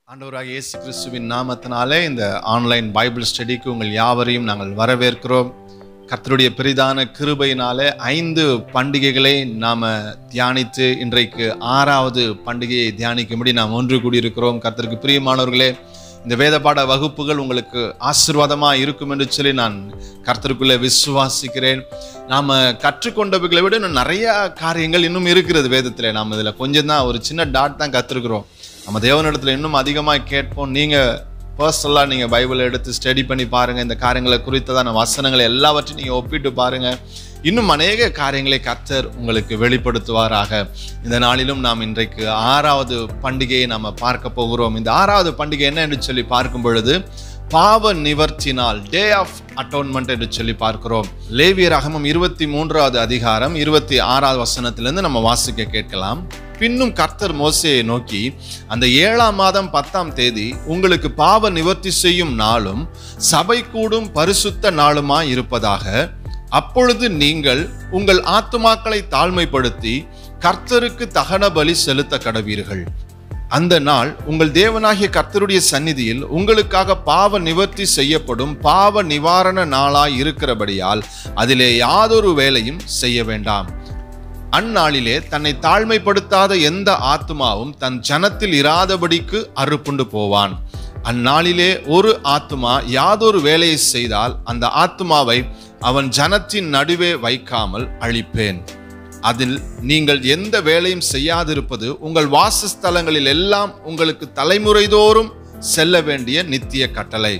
ஆண்டவராக இயேசு கிறிஸ்துவின் நாமத்தினாலே இந்த ஆன்லைன் பைபிள் ஸ்டடிக்கு உங்கள் யாவரையும் நாங்கள் வரவேற்கிறோம் கர்த்தருடைய பெரிதான கிருபையினாலே ஐந்து பண்டிகைகளை நாம் தியானித்து இன்றைக்கு ஆறாவது பண்டிகையை தியானிக்கும்படி நாம் ஒன்று கூடியிருக்கிறோம் கர்த்தருக்கு பிரியமானவர்களே இந்த வேதபாட வகுப்புகள் உங்களுக்கு ஆசீர்வாதமாக இருக்கும் என்று சொல்லி நான் கர்த்தருக்குள்ளே விசுவாசிக்கிறேன் நாம் கற்றுக்கொண்டவைகளை விட இன்னும் நிறைய காரியங்கள் இன்னும் இருக்கிறது வேதத்தில் நாம் இதில் கொஞ்சம் தான் ஒரு சின்ன டாட் தான் கற்றுருக்குறோம் நம்ம தேவனிடத்துல இன்னும் அதிகமாக கேட்போம் நீங்கள் பர்சனலாக நீங்கள் பைபிளை எடுத்து ஸ்டடி பண்ணி பாருங்கள் இந்த காரியங்களை குறித்ததான வசனங்களை எல்லாவற்றையும் நீங்கள் ஒப்பிட்டு பாருங்கள் இன்னும் அநேக காரியங்களை கர்த்தர் உங்களுக்கு வெளிப்படுத்துவாராக இந்த நாளிலும் நாம் இன்றைக்கு ஆறாவது பண்டிகையை நாம் பார்க்க போகிறோம் இந்த ஆறாவது பண்டிகை என்ன என்று சொல்லி பார்க்கும் பொழுது பாவ நிவர்த்தி நாள் டே ஆஃப் அட்டோன்மெண்ட் என்று சொல்லி பார்க்கிறோம் லேவியர் அகமம் இருபத்தி மூன்றாவது அதிகாரம் இருபத்தி ஆறாவது வசனத்திலிருந்து நம்ம வாசிக்க கேட்கலாம் பின்னும் கர்த்தர் மோசையை நோக்கி அந்த ஏழாம் மாதம் பத்தாம் தேதி உங்களுக்கு பாவ நிவர்த்தி செய்யும் நாளும் சபை கூடும் பரிசுத்த நாளுமாய் இருப்பதாக அப்பொழுது நீங்கள் உங்கள் ஆத்துமாக்களை தாழ்மைப்படுத்தி கர்த்தருக்கு தகன பலி செலுத்த கடவீர்கள் அந்த நாள் உங்கள் தேவனாகிய கர்த்தருடைய சந்நிதியில் உங்களுக்காக பாவ நிவர்த்தி செய்யப்படும் பாவ நிவாரண நாளாய் இருக்கிறபடியால் அதிலே யாதொரு வேலையும் செய்ய வேண்டாம் அந்நாளிலே தன்னை தாழ்மைப்படுத்தாத எந்த ஆத்மாவும் தன் ஜனத்தில் இராதபடிக்கு அறுப்புண்டு போவான் அந்நாளிலே ஒரு ஆத்மா யாதொரு வேலையை செய்தால் அந்த ஆத்மாவை அவன் ஜனத்தின் நடுவே வைக்காமல் அழிப்பேன் அதில் நீங்கள் எந்த வேலையும் செய்யாதிருப்பது உங்கள் வாசஸ்தலங்களில் எல்லாம் உங்களுக்கு தலைமுறைதோறும் செல்ல வேண்டிய நித்திய கட்டளை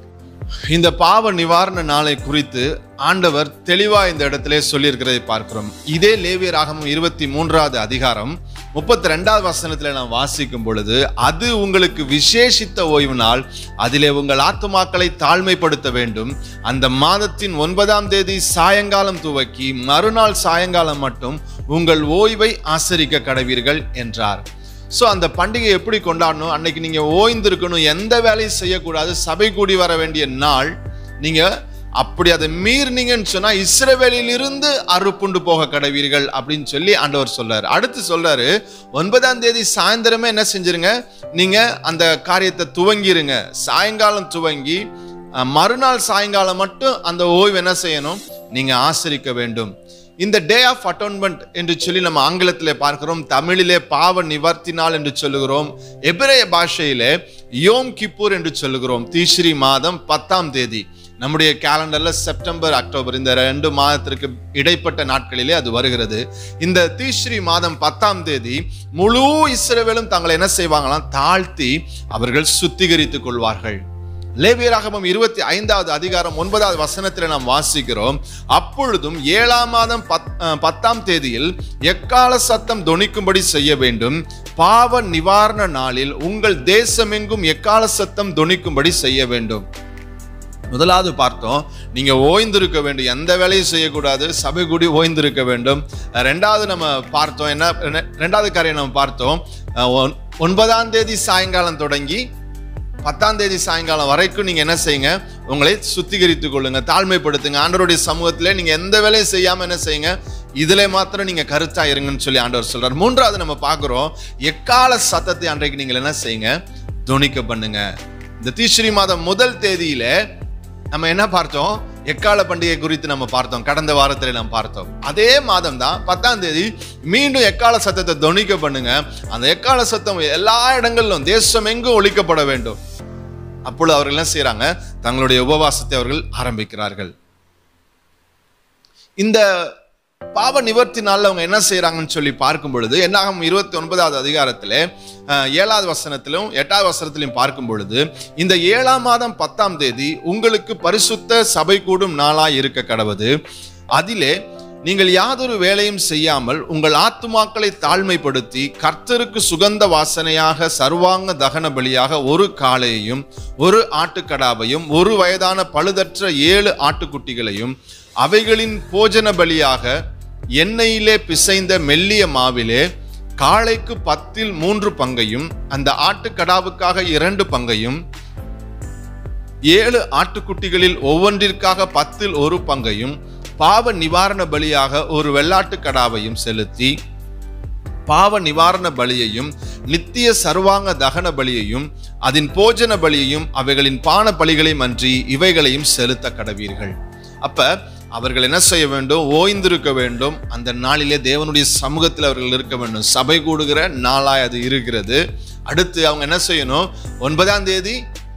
இந்த பாவ நிவாரண நாளை குறித்து ஆண்டவர் தெளிவா இந்த இடத்திலே சொல்லியிருக்கிறதை பார்க்கிறோம் இதே லேவியராகமும் இருபத்தி மூன்றாவது அதிகாரம் முப்பத்தி ரெண்டாவது வசனத்துல நாம் வாசிக்கும் பொழுது அது உங்களுக்கு விசேஷித்த ஓய்வு நாள் அதிலே உங்கள் ஆத்துமாக்களை தாழ்மைப்படுத்த வேண்டும் அந்த மாதத்தின் ஒன்பதாம் தேதி சாயங்காலம் துவக்கி மறுநாள் சாயங்காலம் மட்டும் உங்கள் ஓய்வை ஆசரிக்க கடவீர்கள் என்றார் ஸோ அந்த பண்டிகை எப்படி கொண்டாடணும் அன்னைக்கு நீங்க ஓய்ந்திருக்கணும் எந்த வேலையும் செய்யக்கூடாது சபை கூடி வர வேண்டிய நாள் நீங்க அப்படி அதை மீறினீங்கன்னு சொன்னா இஸ்ரவேலிலிருந்து அறுப்புண்டு போக கடவீர்கள் அப்படின்னு சொல்லி ஆண்டவர் சொல்றாரு அடுத்து சொல்றாரு ஒன்பதாம் தேதி சாயந்தரமே என்ன செஞ்சிருங்க நீங்க அந்த காரியத்தை துவங்கிருங்க சாயங்காலம் துவங்கி அஹ், மறுநாள் சாயங்காலம் மட்டும் அந்த ஓய்வு என்ன செய்யணும் நீங்க ஆசரிக்க வேண்டும் இந்த டே ஆஃப் அட்டோன்மெண்ட் என்று சொல்லி நம்ம ஆங்கிலத்திலே பார்க்கிறோம் தமிழிலே பாவ நிவர்த்தி நாள் என்று சொல்லுகிறோம் எபிரேய பாஷையிலே யோம் கிப்பூர் என்று சொல்லுகிறோம் தீஸ்ரீ மாதம் பத்தாம் தேதி நம்முடைய கேலண்டர்ல செப்டம்பர் அக்டோபர் இந்த ரெண்டு மாதத்திற்கு இடைப்பட்ட நாட்களிலே அது வருகிறது இந்த தீஸ்ரீ மாதம் பத்தாம் தேதி முழு இஸ்ரவேலும் தங்களை என்ன செய்வாங்களாம் தாழ்த்தி அவர்கள் சுத்திகரித்துக் கொள்வார்கள் லேவியராகமம் இருபத்தி ஐந்தாவது அதிகாரம் ஒன்பதாவது வசனத்தில் நாம் வாசிக்கிறோம் அப்பொழுதும் ஏழாம் மாதம் பத் அஹ், பத்தாம் தேதியில் எக்கால சத்தம் தொனிக்கும்படி செய்ய வேண்டும் பாவ நிவாரண நாளில் உங்கள் தேசமெங்கும் எக்கால சத்தம் தொனிக்கும்படி செய்ய வேண்டும் முதலாவது பார்த்தோம் நீங்க ஓய்ந்திருக்க வேண்டும் எந்த வேலையும் செய்யக்கூடாது சபை கூடி ஓய்ந்திருக்க வேண்டும் ரெண்டாவது நம்ம பார்த்தோம் என்ன ரெ- ரெண்டாவது காரியம் நம்ம பார்த்தோம் அஹ், ஒன்- ஒன்பதாம் தேதி சாயங்காலம் தொடங்கி பத்தாம் தேதி சாயங்காலம் வரைக்கும் நீங்க என்ன செய்யுங்க உங்களை சுத்திகரித்துக் கொள்ளுங்க தாழ்மைப்படுத்துங்க ஆண்டவருடைய சமூகத்திலே நீங்க எந்த வேலையும் செய்யாம என்ன செய்யுங்க இதுல மாத்திரம் நீங்க கருத்தா இருங்கன்னு சொல்லி ஆண்டவர் சொல்றார் மூன்றாவது நம்ம பார்க்கிறோம் எக்கால சத்தத்தை அன்றைக்கு நீங்கள் என்ன செய்யுங்க துணிக்க பண்ணுங்க இந்த தீஸ்ரீ மாதம் முதல் தேதியில நம்ம என்ன பார்த்தோம் எக்கால பண்டிகை குறித்து நம்ம பார்த்தோம் கடந்த வாரத்தில் நாம் பார்த்தோம் அதே மாதம் தான் பத்தாம் தேதி மீண்டும் எக்கால சத்தத்தை தொனிக்க பண்ணுங்க அந்த எக்கால சத்தம் எல்லா இடங்களிலும் தேசம் எங்கும் ஒழிக்கப்பட வேண்டும் அப்பொழுது அவர்கள் என்ன செய்றாங்க தங்களுடைய உபவாசத்தை அவர்கள் ஆரம்பிக்கிறார்கள் இந்த பாவ நிவர்த்தி நாள்ல அவங்க என்ன செய்றாங்கன்னு சொல்லி பார்க்கும் பொழுது என்னாகும் இருபத்தி ஒன்பதாவது அதிகாரத்திலே அஹ், ஏழாவது வசனத்திலும் எட்டாவது வசனத்திலும் பார்க்கும் பொழுது இந்த ஏழாம் மாதம் பத்தாம் தேதி உங்களுக்கு பரிசுத்த சபை கூடும் நாளாய் இருக்க கடவது அதிலே நீங்கள் யாதொரு வேலையும் செய்யாமல் உங்கள் ஆத்துமாக்களை தாழ்மைப்படுத்தி கர்த்தருக்கு சுகந்த வாசனையாக சர்வாங்க தகன பலியாக ஒரு காளையையும் ஒரு ஆட்டுக்கடாவையும் ஒரு வயதான பழுதற்ற ஏழு ஆட்டுக்குட்டிகளையும் அவைகளின் போஜன பலியாக எண்ணெயிலே பிசைந்த மெல்லிய மாவிலே காளைக்கு பத்தில் மூன்று பங்கையும் அந்த ஆட்டுக்கடாவுக்காக இரண்டு பங்கையும் ஏழு ஆட்டுக்குட்டிகளில் ஒவ்வொன்றிற்காக பத்தில் ஒரு பங்கையும் பாவ நிவாரண பலியாக ஒரு வெள்ளாட்டுக் கடாவையும் செலுத்தி பாவ நிவாரண பலியையும் நித்திய சர்வாங்க தகன பலியையும் அதன் போஜன பலியையும் அவைகளின் பான பலிகளையும் அன்றி இவைகளையும் செலுத்த கடவீர்கள் அப்ப அவர்கள் என்ன செய்ய வேண்டும் ஓய்ந்திருக்க வேண்டும் அந்த நாளிலே தேவனுடைய சமூகத்தில் அவர்கள் இருக்க வேண்டும் சபை கூடுகிற நாளாய் அது இருக்கிறது அடுத்து அவங்க என்ன செய்யணும் ஒன்பதாம் தேதி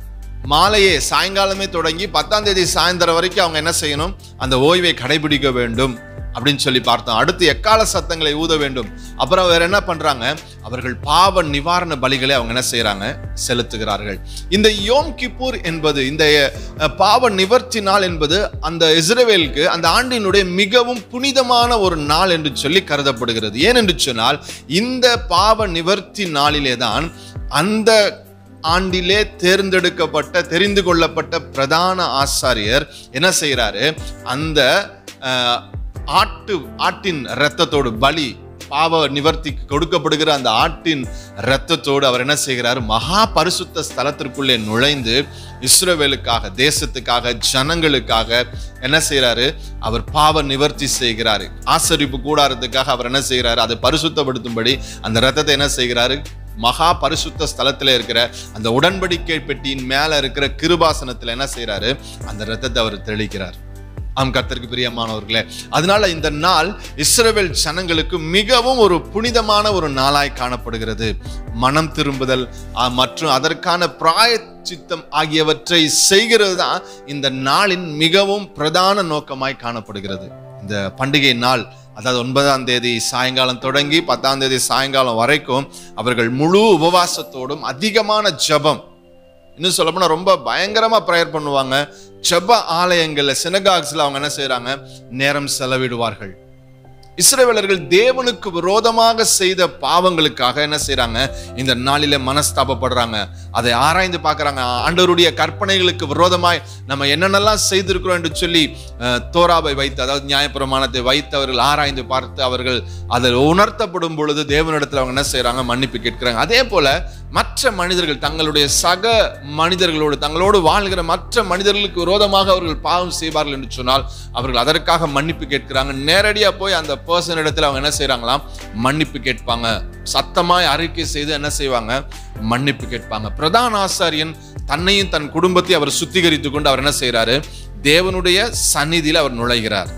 மாலையே சாயங்காலமே தொடங்கி பத்தாம் தேதி சாயந்தரம் வரைக்கும் அவங்க என்ன செய்யணும் அந்த ஓய்வை கடைபிடிக்க வேண்டும் அப்படின்னு சொல்லி பார்த்தோம் அடுத்து எக்கால சத்தங்களை ஊத வேண்டும் அப்புறம் வேற என்ன பண்றாங்க அவர்கள் பாவ நிவாரண பலிகளை அவங்க என்ன செய்யறாங்க செலுத்துகிறார்கள் இந்த யோம் கிப்பூர் என்பது இந்த அஹ், பாவ நிவர்த்தி நாள் என்பது அந்த இஸ்ரவேலுக்கு அந்த ஆண்டினுடைய மிகவும் புனிதமான ஒரு நாள் என்று சொல்லி கருதப்படுகிறது ஏன் என்று சொன்னால் இந்த பாவ நிவர்த்தி நாளிலே தான் அந்த ஆண்டிலே தேர்ந்தெடுக்கப்பட்ட தெரிந்து கொள்ளப்பட்ட பிரதான ஆசாரியர் என்ன செய்கிறாரு அந்த அஹ், ஆட்டு ஆட்டின் இரத்தத்தோடு பலி பாவ நிவர்த்திக்கு கொடுக்கப்படுகிற அந்த ஆட்டின் இரத்தத்தோடு அவர் என்ன செய்கிறார் மகா பரிசுத்த ஸ்தலத்திற்குள்ளே நுழைந்து இஸ்ரவேலுக்காக தேசத்துக்காக ஜனங்களுக்காக என்ன செய்கிறாரு அவர் பாவ நிவர்த்தி செய்கிறாரு ஆசரிப்பு கூடாரத்துக்காக அவர் என்ன செய்கிறாரு அதை பரிசுத்தப்படுத்தும்படி அந்த இரத்தத்தை என்ன செய்கிறாரு மகா பரிசுத்த ஸ்தலத்துல இருக்கிற அந்த உடன்படிக்கை பெட்டியின் மேல இருக்கிற கிருபாசனத்துல என்ன செய்றாரு அந்த இரத்தத்தை அவர் தெளிக்கிறார் ஆம் கர்த்தருக்கு பிரியமானவர்களே அதனால இந்த நாள் இஸ்ரவேல் ஜனங்களுக்கு மிகவும் ஒரு புனிதமான ஒரு நாளாய் காணப்படுகிறது மனம் திரும்புதல் ஆ, மற்றும் அதற்கான பிராயச்சித்தம் ஆகியவற்றை செய்கிறது தான் இந்த நாளின் மிகவும் பிரதான நோக்கமாய் காணப்படுகிறது இந்த பண்டிகை நாள் அதாவது ஒன்பதாம் தேதி சாயங்காலம் தொடங்கி பத்தாம் தேதி சாயங்காலம் வரைக்கும் அவர்கள் முழு உபவாசத்தோடும் அதிகமான ஜெபம் இன்னும் சொல்ல போனா ரொம்ப பயங்கரமா ப்ரேயர் பண்ணுவாங்க ஜெப ஆலயங்கள்ல சினகாக்ஸ்ல அவங்க என்ன செய்றாங்க நேரம் செலவிடுவார்கள் இஸ்ரவேலர்கள் தேவனுக்கு விரோதமாக செய்த பாவங்களுக்காக என்ன செய்றாங்க இந்த நாளிலே மனஸ்தாபப்படுறாங்க அதை ஆராய்ந்து பார்க்கறாங்க ஆண்டவருடைய கற்பனைகளுக்கு விரோதமாய் நம்ம என்னென்னலாம் செய்திருக்கிறோம் என்று சொல்லி அஹ், தோராவை வைத்து அதாவது நியாயப்பிரமாணத்தை வைத்து அவர்கள் ஆராய்ந்து பார்த்து அவர்கள் அதில் உணர்த்தப்படும் பொழுது தேவனிடத்தில் அவங்க என்ன செய்றாங்க மன்னிப்பு கேட்கிறாங்க அதே போல மற்ற மனிதர்கள் தங்களுடைய சக மனிதர்களோடு தங்களோடு வாழ்கிற மற்ற மனிதர்களுக்கு விரோதமாக அவர்கள் பாவம் செய்வார்கள் என்று சொன்னால் அவர்கள் அதற்காக மன்னிப்பு கேட்கிறாங்க நேரடியா போய் அந்த பர்சன் இடத்துல அவங்க என்ன செய்றாங்களாம் மன்னிப்பு கேட்பாங்க சத்தமாய் அறிக்கை செய்து என்ன செய்வாங்க மன்னிப்பு கேட்பாங்க பிரதான ஆசாரியன் தன்னையும் தன் குடும்பத்தையும் அவர் சுத்திகரித்து கொண்டு அவர் என்ன செய்றாரு தேவனுடைய சந்நிதியில் அவர் நுழைகிறார்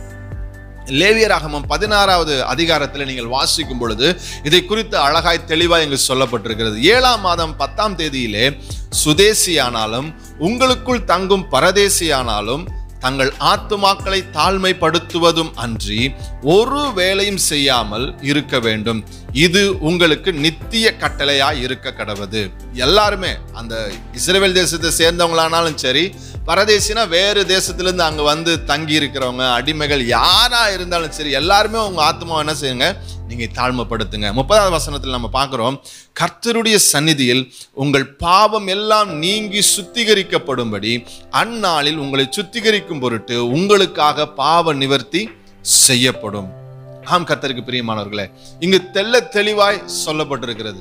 லேவியராகமம் பதினாறாவது அதிகாரத்தில் நீங்கள் வாசிக்கும் பொழுது இதை குறித்து அழகாய் தெளிவாய் இங்கு சொல்லப்பட்டிருக்கிறது ஏழாம் மாதம் பத்தாம் தேதியிலே சுதேசியானாலும் உங்களுக்குள் தங்கும் பரதேசியானாலும் தங்கள் ஆத்துமாக்களை தாழ்மைப்படுத்துவதும் அன்றி ஒரு வேலையும் செய்யாமல் இருக்க வேண்டும் இது உங்களுக்கு நித்திய கட்டளையாய் இருக்க கடவது எல்லாருமே அந்த இஸ்ரேல் தேசத்தை சேர்ந்தவங்களானாலும் சரி பரதேசினா வேறு தேசத்திலிருந்து அங்க வந்து தங்கி இருக்கிறவங்க அடிமைகள் யாரா இருந்தாலும் சரி எல்லாருமே உங்க ஆத்மாவை என்ன செய்யுங்க நீங்க தாழ்மைப்படுத்துங்க முப்பதாவது வசனத்தில் நம்ம பார்க்கிறோம் கர்த்தருடைய சந்நிதியில் உங்கள் பாவம் எல்லாம் நீங்கி சுத்திகரிக்கப்படும்படி அந்நாளில் உங்களை சுத்திகரிக்கும் பொருட்டு உங்களுக்காக பாவ நிவர்த்தி செய்யப்படும் ஆம் கர்த்தருக்கு பிரியமானவர்களே இங்கு தெள்ள தெளிவாய் சொல்லப்பட்டிருக்கிறது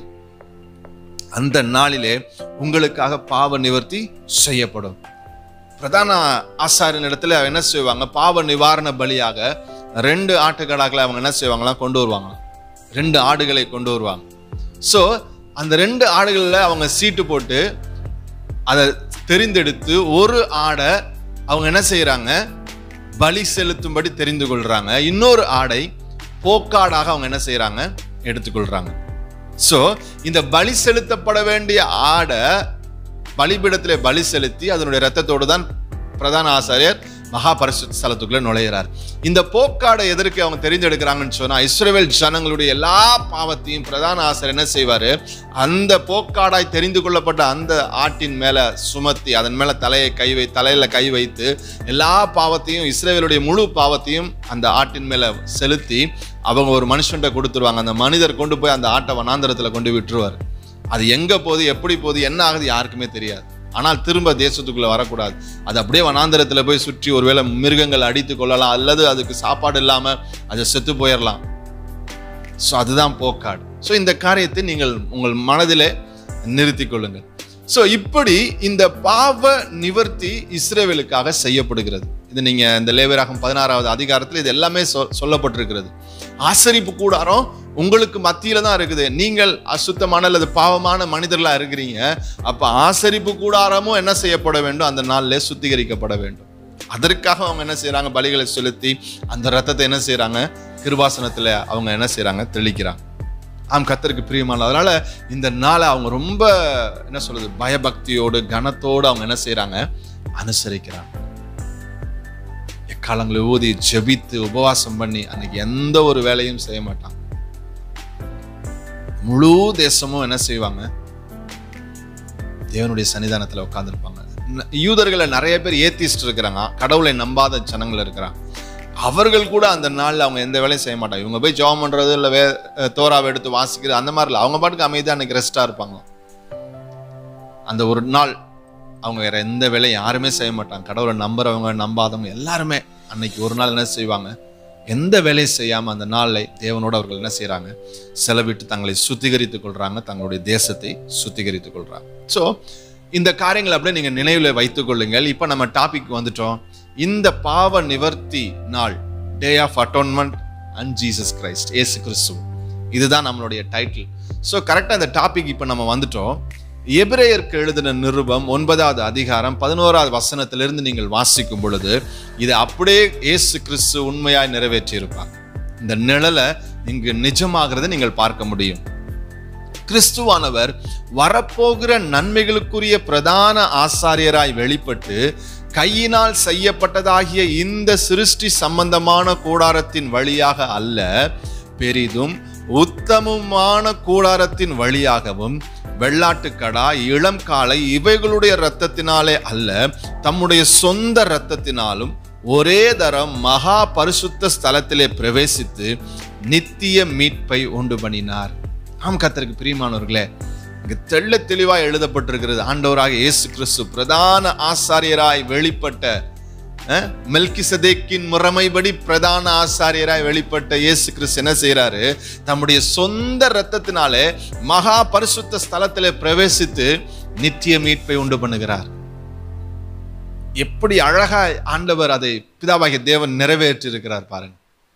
அந்த நாளிலே உங்களுக்காக பாவ நிவர்த்தி செய்யப்படும் பிரதான ஆசாரின் இடத்துல என்ன செய்வாங்க பாவ நிவாரண பலியாக ரெண்டு ஆட்டுக்கடாக்களை அவங்க என்ன செய்வாங்களாம் கொண்டு வருவாங்களாம் ரெண்டு ஆடுகளை கொண்டு வருவாங்க ஸோ அந்த ரெண்டு ஆடுகளில் அவங்க சீட்டு போட்டு அதை தெரிந்தெடுத்து ஒரு ஆடை அவங்க என்ன செய்றாங்க பலி செலுத்தும்படி தெரிந்து கொள்றாங்க இன்னொரு ஆடை போக்காடாக அவங்க என்ன செய்றாங்க எடுத்துக்கொள்றாங்க ஸோ இந்த பலி செலுத்தப்பட வேண்டிய ஆடை பலிபீடத்திலே பலி செலுத்தி அதனுடைய ரத்தத்தோடு தான் பிரதான ஆசாரியர் மகா பரிசுத்த ஸ்தலத்துக்குள்ள நுழையிறார் இந்த போக்காடை எதற்கு அவங்க தெரிந்தெடுக்கிறாங்கன்னு சொன்னா இஸ்ரவேல் ஜனங்களுடைய எல்லா பாவத்தையும் பிரதான ஆசாரியர் என்ன செய்வாரு அந்த போக்காடாய் தெரிந்து கொள்ளப்பட்ட அந்த ஆட்டின் மேல சுமத்தி அதன் மேல தலையை கை வை தலையில கை வைத்து எல்லா பாவத்தையும் இஸ்ரவேலுடைய முழு பாவத்தையும் அந்த ஆட்டின் மேல செலுத்தி அவங்க ஒரு மனுஷன்ட்ட கொடுத்துருவாங்க அந்த மனிதர் கொண்டு போய் அந்த ஆட்டை வனாந்தரத்துல கொண்டு விட்டுருவார் அது எங்க போகுது எப்படி போகுது என்ன ஆகுது யாருக்குமே தெரியாது ஆனால் திரும்ப தேசத்துக்குள்ள வரக்கூடாது அது அப்படியே வனாந்தரத்துல போய் சுற்றி ஒருவேளை மிருகங்கள் அடித்து கொள்ளலாம் அல்லது அதுக்கு சாப்பாடு இல்லாம அது செத்து போயிடலாம் ஸோ அதுதான் போக்காடு ஸோ இந்த காரியத்தை நீங்கள் உங்கள் மனதிலே நிறுத்திக் கொள்ளுங்கள் ஸோ இப்படி இந்த பாவ நிவர்த்தி இஸ்ரேவேலுக்காக செய்யப்படுகிறது இது நீங்க இந்த லேவியராகும் பதினாறாவது அதிகாரத்தில் இது எல்லாமே சொ- சொல்லப்பட்டிருக்கிறது ஆசரிப்பு கூடாரம் உங்களுக்கு மத்தியில தான் இருக்குது நீங்கள் அசுத்தமான அல்லது பாவமான மனிதர்களா இருக்கிறீங்க அப்ப ஆசரிப்பு கூடாரமும் என்ன செய்யப்பட வேண்டும் அந்த நாளிலே சுத்திகரிக்கப்பட வேண்டும் அதற்காக அவங்க என்ன செய்றாங்க பலிகளை செலுத்தி அந்த ரத்தத்தை என்ன செய்றாங்க கிருபாசனத்துல அவங்க என்ன செய்றாங்க தெளிக்கிறாங்க ஆம் கத்தருக்கு பிரியமான அதனால இந்த நாளை அவங்க ரொம்ப என்ன சொல்றது பயபக்தியோடு கனத்தோடு அவங்க என்ன செய்றாங்க அனுசரிக்கிறாங்க எக்காலங்களை ஊதி ஜெபித்து உபவாசம் பண்ணி அன்னைக்கு எந்த ஒரு வேலையும் செய்ய மாட்டாங்க முழு தேசமும் என்ன செய்வாங்க தேவனுடைய சன்னிதானத்துல உட்கார்ந்துருப்பாங்க யூதர்களை நிறைய பேர் ஏத்திஸ்ட் இருக்கிறாங்க கடவுளை நம்பாத ஜனங்கள் இருக்கிறாங்க அவர்கள் கூட அந்த நாள்ல அவங்க எந்த வேலையும் செய்ய மாட்டாங்க இவங்க போய் ஜெபம் பண்றது இல்ல வே தோராவை எடுத்து வாசிக்கிறது அந்த மாதிரி இல்லை அவங்க பாட்டுக்கு அமைதியா அன்னைக்கு ரெஸ்டா இருப்பாங்க அந்த ஒரு நாள் அவங்க வேற எந்த வேலையும் யாருமே செய்ய மாட்டாங்க கடவுளை நம்புறவங்க நம்பாதவங்க எல்லாருமே அன்னைக்கு ஒரு நாள் என்ன செய்வாங்க எந்த வேலையும் செய்யாம அந்த நாளை தேவனோட அவர்கள் என்ன செய்றாங்க செலவிட்டு தங்களை சுத்திகரித்துக் கொள்றாங்க தங்களுடைய தேசத்தை சுத்திகரித்துக் கொள்றாங்க ஸோ இந்த காரியங்களை அப்படியே நீங்க நினைவில் வைத்துக் கொள்ளுங்கள் இப்போ நம்ம டாபிக் வந்துட்டோம் இந்த பாவ நிவர்த்தி நாள் day of atonement and Jesus Christ ஏசு கிறிஸ்து இதுதான் நம்மளுடைய டைட்டில் ஸோ கரெக்டாக இந்த டாபிக் இப்போ நம்ம வந்துட்டோம் எபிரேயருக்கு எழுதின நிருபம் ஒன்பதாவது அதிகாரம் பதினோராவது வசனத்திலிருந்து நீங்கள் வாசிக்கும் பொழுது இது அப்படியே இயேசு கிறிஸ்து உண்மையாய் நிறைவேற்றியிருப்பார் இந்த நிழலை இங்கு நிஜமாகிறதை நீங்கள் பார்க்க முடியும் கிறிஸ்துவானவர் வரப்போகிற நன்மைகளுக்குரிய பிரதான ஆசாரியராய் வெளிப்பட்டு கையினால் செய்யப்பட்டதாகிய இந்த சிருஷ்டி சம்பந்தமான கூடாரத்தின் வழியாக அல்ல பெரிதும் உத்தமமான கூடாரத்தின் வழியாகவும் வெள்ளாட்டுக்கடா இளம் காளை இவைகளுடைய இரத்தத்தினாலே அல்ல தம்முடைய சொந்த இரத்தத்தினாலும் ஒரே தரம் மகா பரிசுத்த ஸ்தலத்திலே பிரவேசித்து நித்திய மீட்பை உண்டு பண்ணினார் ஆம் கத்தருக்கு பிரியமானவர்களே இங்கு தெள்ள தெளிவாய் எழுதப்பட்டிருக்கிறது ஆண்டவராக இயேசு கிறிஸ்து பிரதான ஆசாரியராய் வெளிப்பட்ட அஹ், மெல்கிசதேக்கின் முறைமைப்படி பிரதான ஆசாரியராய் வெளிப்பட்ட இயேசு கிறிஸ்து என்ன செய்றாரு தம்முடைய சொந்த இரத்தத்தினாலே மகா பரிசுத்த ஸ்தலத்திலே பிரவேசித்து நித்திய மீட்பை உண்டு பண்ணுகிறார் எப்படி அழகா ஆண்டவர் அதை பிதாவாகிய தேவன் நிறைவேற்றி இருக்கிறார் பாருங்க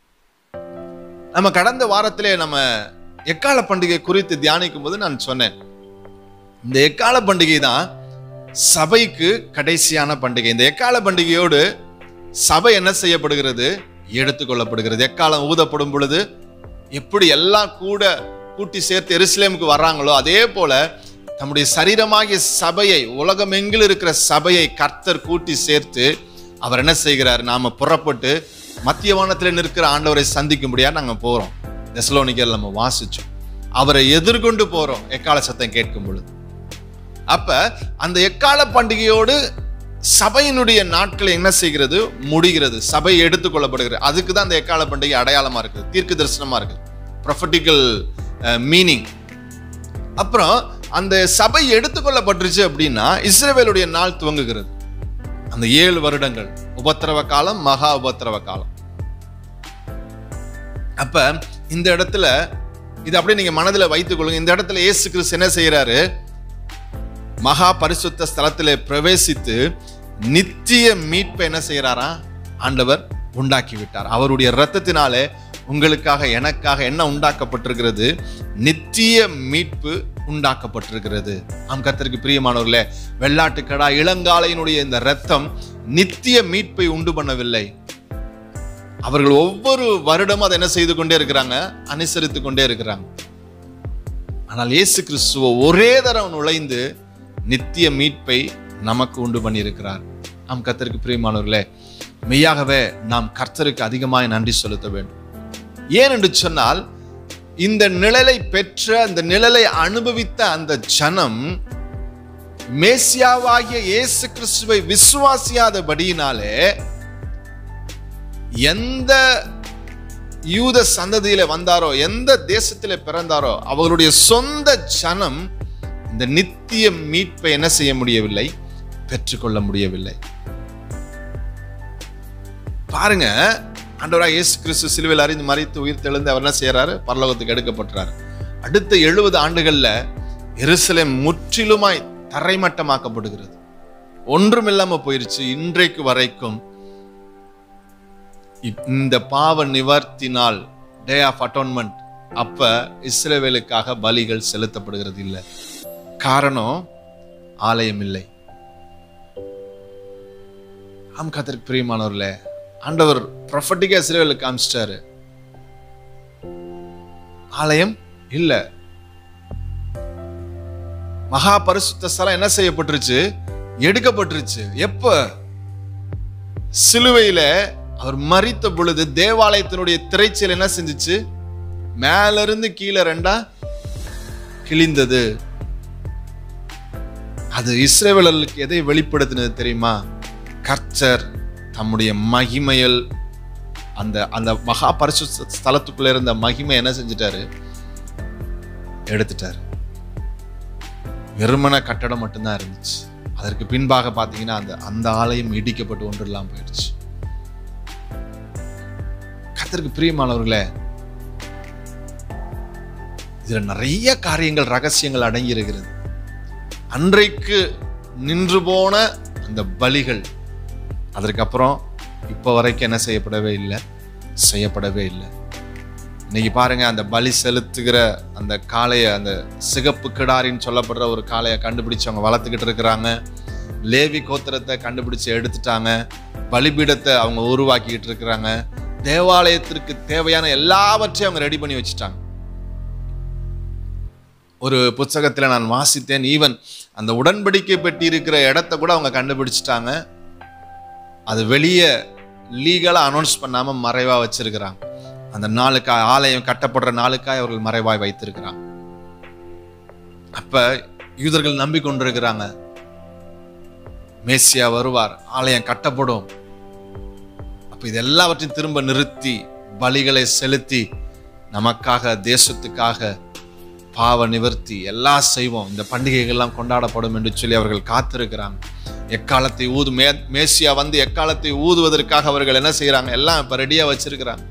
நம்ம கடந்த வாரத்திலே நம்ம எக்கால பண்டிகை குறித்து தியானிக்கும் போது நான் சொன்னேன் இந்த எக்கால பண்டிகை தான் சபைக்கு கடைசியான பண்டிகை இந்த எக்கால பண்டிகையோடு சபை என்ன செய்யப்படுகிறது எடுத்துக்கொள்ளப்படுகிறது எக்காலம் ஊதப்படும் பொழுது எப்படி எல்லாம் கூட கூட்டி சேர்த்து எருசலேமுக்கு வர்றாங்களோ அதே போல தம்முடைய சரீரமாகிய சபையை உலகமெங்கில் இருக்கிற சபையை கர்த்தர் கூட்டி சேர்த்து அவர் என்ன செய்கிறார் நாம புறப்பட்டு மத்திய வானத்தில் நிற்கிற ஆண்டவரை சந்திக்கும்படியா நாங்க போறோம் தெசலோனிக்கல் நம்ம வாசிச்சோம் அவரை எதிர்கொண்டு போறோம் எக்கால சத்தம் கேட்கும் பொழுது அப்ப அந்த எக்கால பண்டிகையோடு சபையினுடைய நாட்கள் என்ன செய்கிறது முடிகிறது சபை எடுத்துக்கொள்ளப்படுகிறது அதுக்கு தான் அந்த எக்கால பண்டிகை அடையாளமா இருக்குது தீர்க்க தரிசனமா இருக்குது ப்ரொஃபட்டிக்கல் மீனிங் அப்புறம் அந்த சபை எடுத்துக்கொள்ளப்பட்டுருச்சு அப்படின்னா இஸ்ரவேலுடைய நாள் துவங்குகிறது அந்த ஏழு வருடங்கள் உபத்திரவ காலம் மகா உபத்திரவ காலம் அப்ப இந்த இடத்துல இது அப்படியே நீங்க மனதுல வைத்துக் கொள்ளுங்க இந்த இடத்துல இயேசு கிறிஸ்து என்ன செய்யறாரு மகா பரிசுத்த ஸ்தலத்திலே பிரவேசித்து நித்திய மீட்பை என்ன செய்யறாரா ஆண்டவர் உண்டாக்கி விட்டார் அவருடைய இரத்தத்தினாலே உங்களுக்காக எனக்காக என்ன உண்டாக்கப்பட்டிருக்கிறது நித்திய மீட்பு உண்டாக்கப்பட்டிருக்கிறது ஆம் கர்த்தருக்கு பிரியமானவர்களே வெள்ளாட்டுக்கடா இளங்காலையினுடைய இந்த ரத்தம் நித்திய மீட்பை உண்டு பண்ணவில்லை அவர்கள் ஒவ்வொரு வருடமும் அதை என்ன செய்து கொண்டே இருக்கிறாங்க அனுசரித்து கொண்டே இருக்கிறாங்க ஆனால் இயேசு கிறிஸ்துவ ஒரே தரம் நுழைந்து நித்திய மீட்பை நமக்கு உண்டு பண்ணியிருக்கிறார் நாம் கர்த்தருக்கு பிரியமானவர்களே மெய்யாகவே நாம் கர்த்தருக்கு அதிகமாய் நன்றி செலுத்த வேண்டும் ஏன் என்று சொன்னால் இந்த நிழலை பெற்ற அந்த நிழலை அனுபவித்த அந்த ஜனம் மேசியாவாகிய இயேசு கிறிஸ்துவை விசுவாசியாதபடியினாலே எந்த யூத சந்ததியில வந்தாரோ எந்த தேசத்திலே பிறந்தாரோ அவர்களுடைய சொந்த ஜனம் இந்த நித்திய மீட்பை என்ன செய்ய முடியவில்லை பெற்றுக்கொள்ள முடியவில்லை பாருங்க ஆண்டவராக இயேசு கிறிஸ்து சிலுவையில் அறிந்து மறித்து உயிர் தெழுந்து அவர் என்ன செய்யறாரு பரலோகத்துக்கு எடுக்கப்பட்டுறாரு அடுத்த எழுபது ஆண்டுகள்ல எருசலேம் முற்றிலுமாய் தரைமட்டமாக்கப்படுகிறது ஒன்றுமில்லாம போயிருச்சு இன்றைக்கு வரைக்கும் இப்- இந்த பாவ நிவர்த்தி நாள் டே ஆஃப் அட்டோன்மெண்ட் அப்ப இஸ்ரவேலுக்காக பலிகள் செலுத்தப்படுகிறது இல்லை காரணம் ஆலயம் இல்லை ஆம் கத்திற்கு பிரியமானவர்களே ஆண்டவர் ப்ரொஃபட்டிக்கா இஸ்ரவேலுக்கு காமிச்சிட்டாரு ஆலயம் இல்ல மகா பரிசுத்த ஸ்தலம் என்ன செய்யப்பட்டுருச்சு எடுக்கப்பட்டுருச்சு எப்ப சிலுவையில அவர் மரித்த பொழுது தேவாலயத்தினுடைய திரைச்சல் என்ன செஞ்சுச்சு மேல இருந்து கீழே ரெண்டா கிழிந்தது அது இஸ்ரேவேலர்களுக்கு எதை வெளிப்படுத்தினது தெரியுமா கர்த்தர் தம்முடைய மகிமையில் அந்த அந்த மகா பரிசு ஸ்தலத்துக்குள்ள இருந்த மகிமை என்ன செஞ்சிட்டாரு எடுத்துட்டாரு வெறுமன கட்டடம் மட்டும்தான் இருந்துச்சு அதற்கு பின்பாக பாத்தீங்கன்னா அந்த அந்த ஆலயம் இடிக்கப்பட்டு ஒன்றெல்லாம் போயிடுச்சு கர்த்தருக்கு பிரியமானவர்களே இதுல நிறைய காரியங்கள் ரகசியங்கள் அடங்கி இருக்கிறது அன்றைக்கு நின்று போன அந்த பலிகள் அதற்கப்புறம் இப்போ வரைக்கும் என்ன செய்யப்படவே இல்லை செய்யப்படவே இல்லை இன்னைக்கு பாருங்க அந்த பலி செலுத்துகிற அந்த காளைய அந்த சிகப்பு கிடாரின்னு சொல்லப்படுற ஒரு காளையை கண்டுபிடிச்சு அவங்க வளர்த்துக்கிட்டு இருக்கிறாங்க லேவி கோத்திரத்தை கண்டுபிடிச்சு எடுத்துட்டாங்க பலிபீடத்தை அவங்க உருவாக்கிட்டு இருக்கிறாங்க தேவாலயத்திற்கு தேவையான எல்லாவற்றையும் அவங்க ரெடி பண்ணி வச்சுட்டாங்க ஒரு புத்தகத்துல நான் வாசித்தேன் ஈவன் அந்த உடன்படிக்கை பெட்டி இருக்கிற இடத்த கூட அவங்க கண்டுபிடிச்சிட்டாங்க அது வெளியே லீகலா அனௌன்ஸ் பண்ணாம மறைவா வச்சிருக்கிறாங்க அந்த நாளுக்காய் ஆலயம் கட்டப்படுற நாளுக்காய் அவர்கள் மறைவாய் வைத்திருக்கிறாங்க அப்ப யூதர்கள் நம்பிக்கொண்டிருக்கிறாங்க மேசியா வருவார் ஆலயம் கட்டப்படும் அப்ப இது எல்லாவற்றையும் திரும்ப நிறுத்தி பலிகளை செலுத்தி நமக்காக தேசத்துக்காக பாவ நிவர்த்தி எல்லாம் செய்வோம் இந்த பண்டிகைகள்லாம் கொண்டாடப்படும் என்று சொல்லி அவர்கள் காத்திருக்கிறாங்க எக்காலத்தை ஊது மே மேசியா வந்து எக்காலத்தை ஊதுவதற்காக அவர்கள் என்ன செய்யறாங்க எல்லாம் இப்ப ரெடியா வச்சிருக்கிறாங்க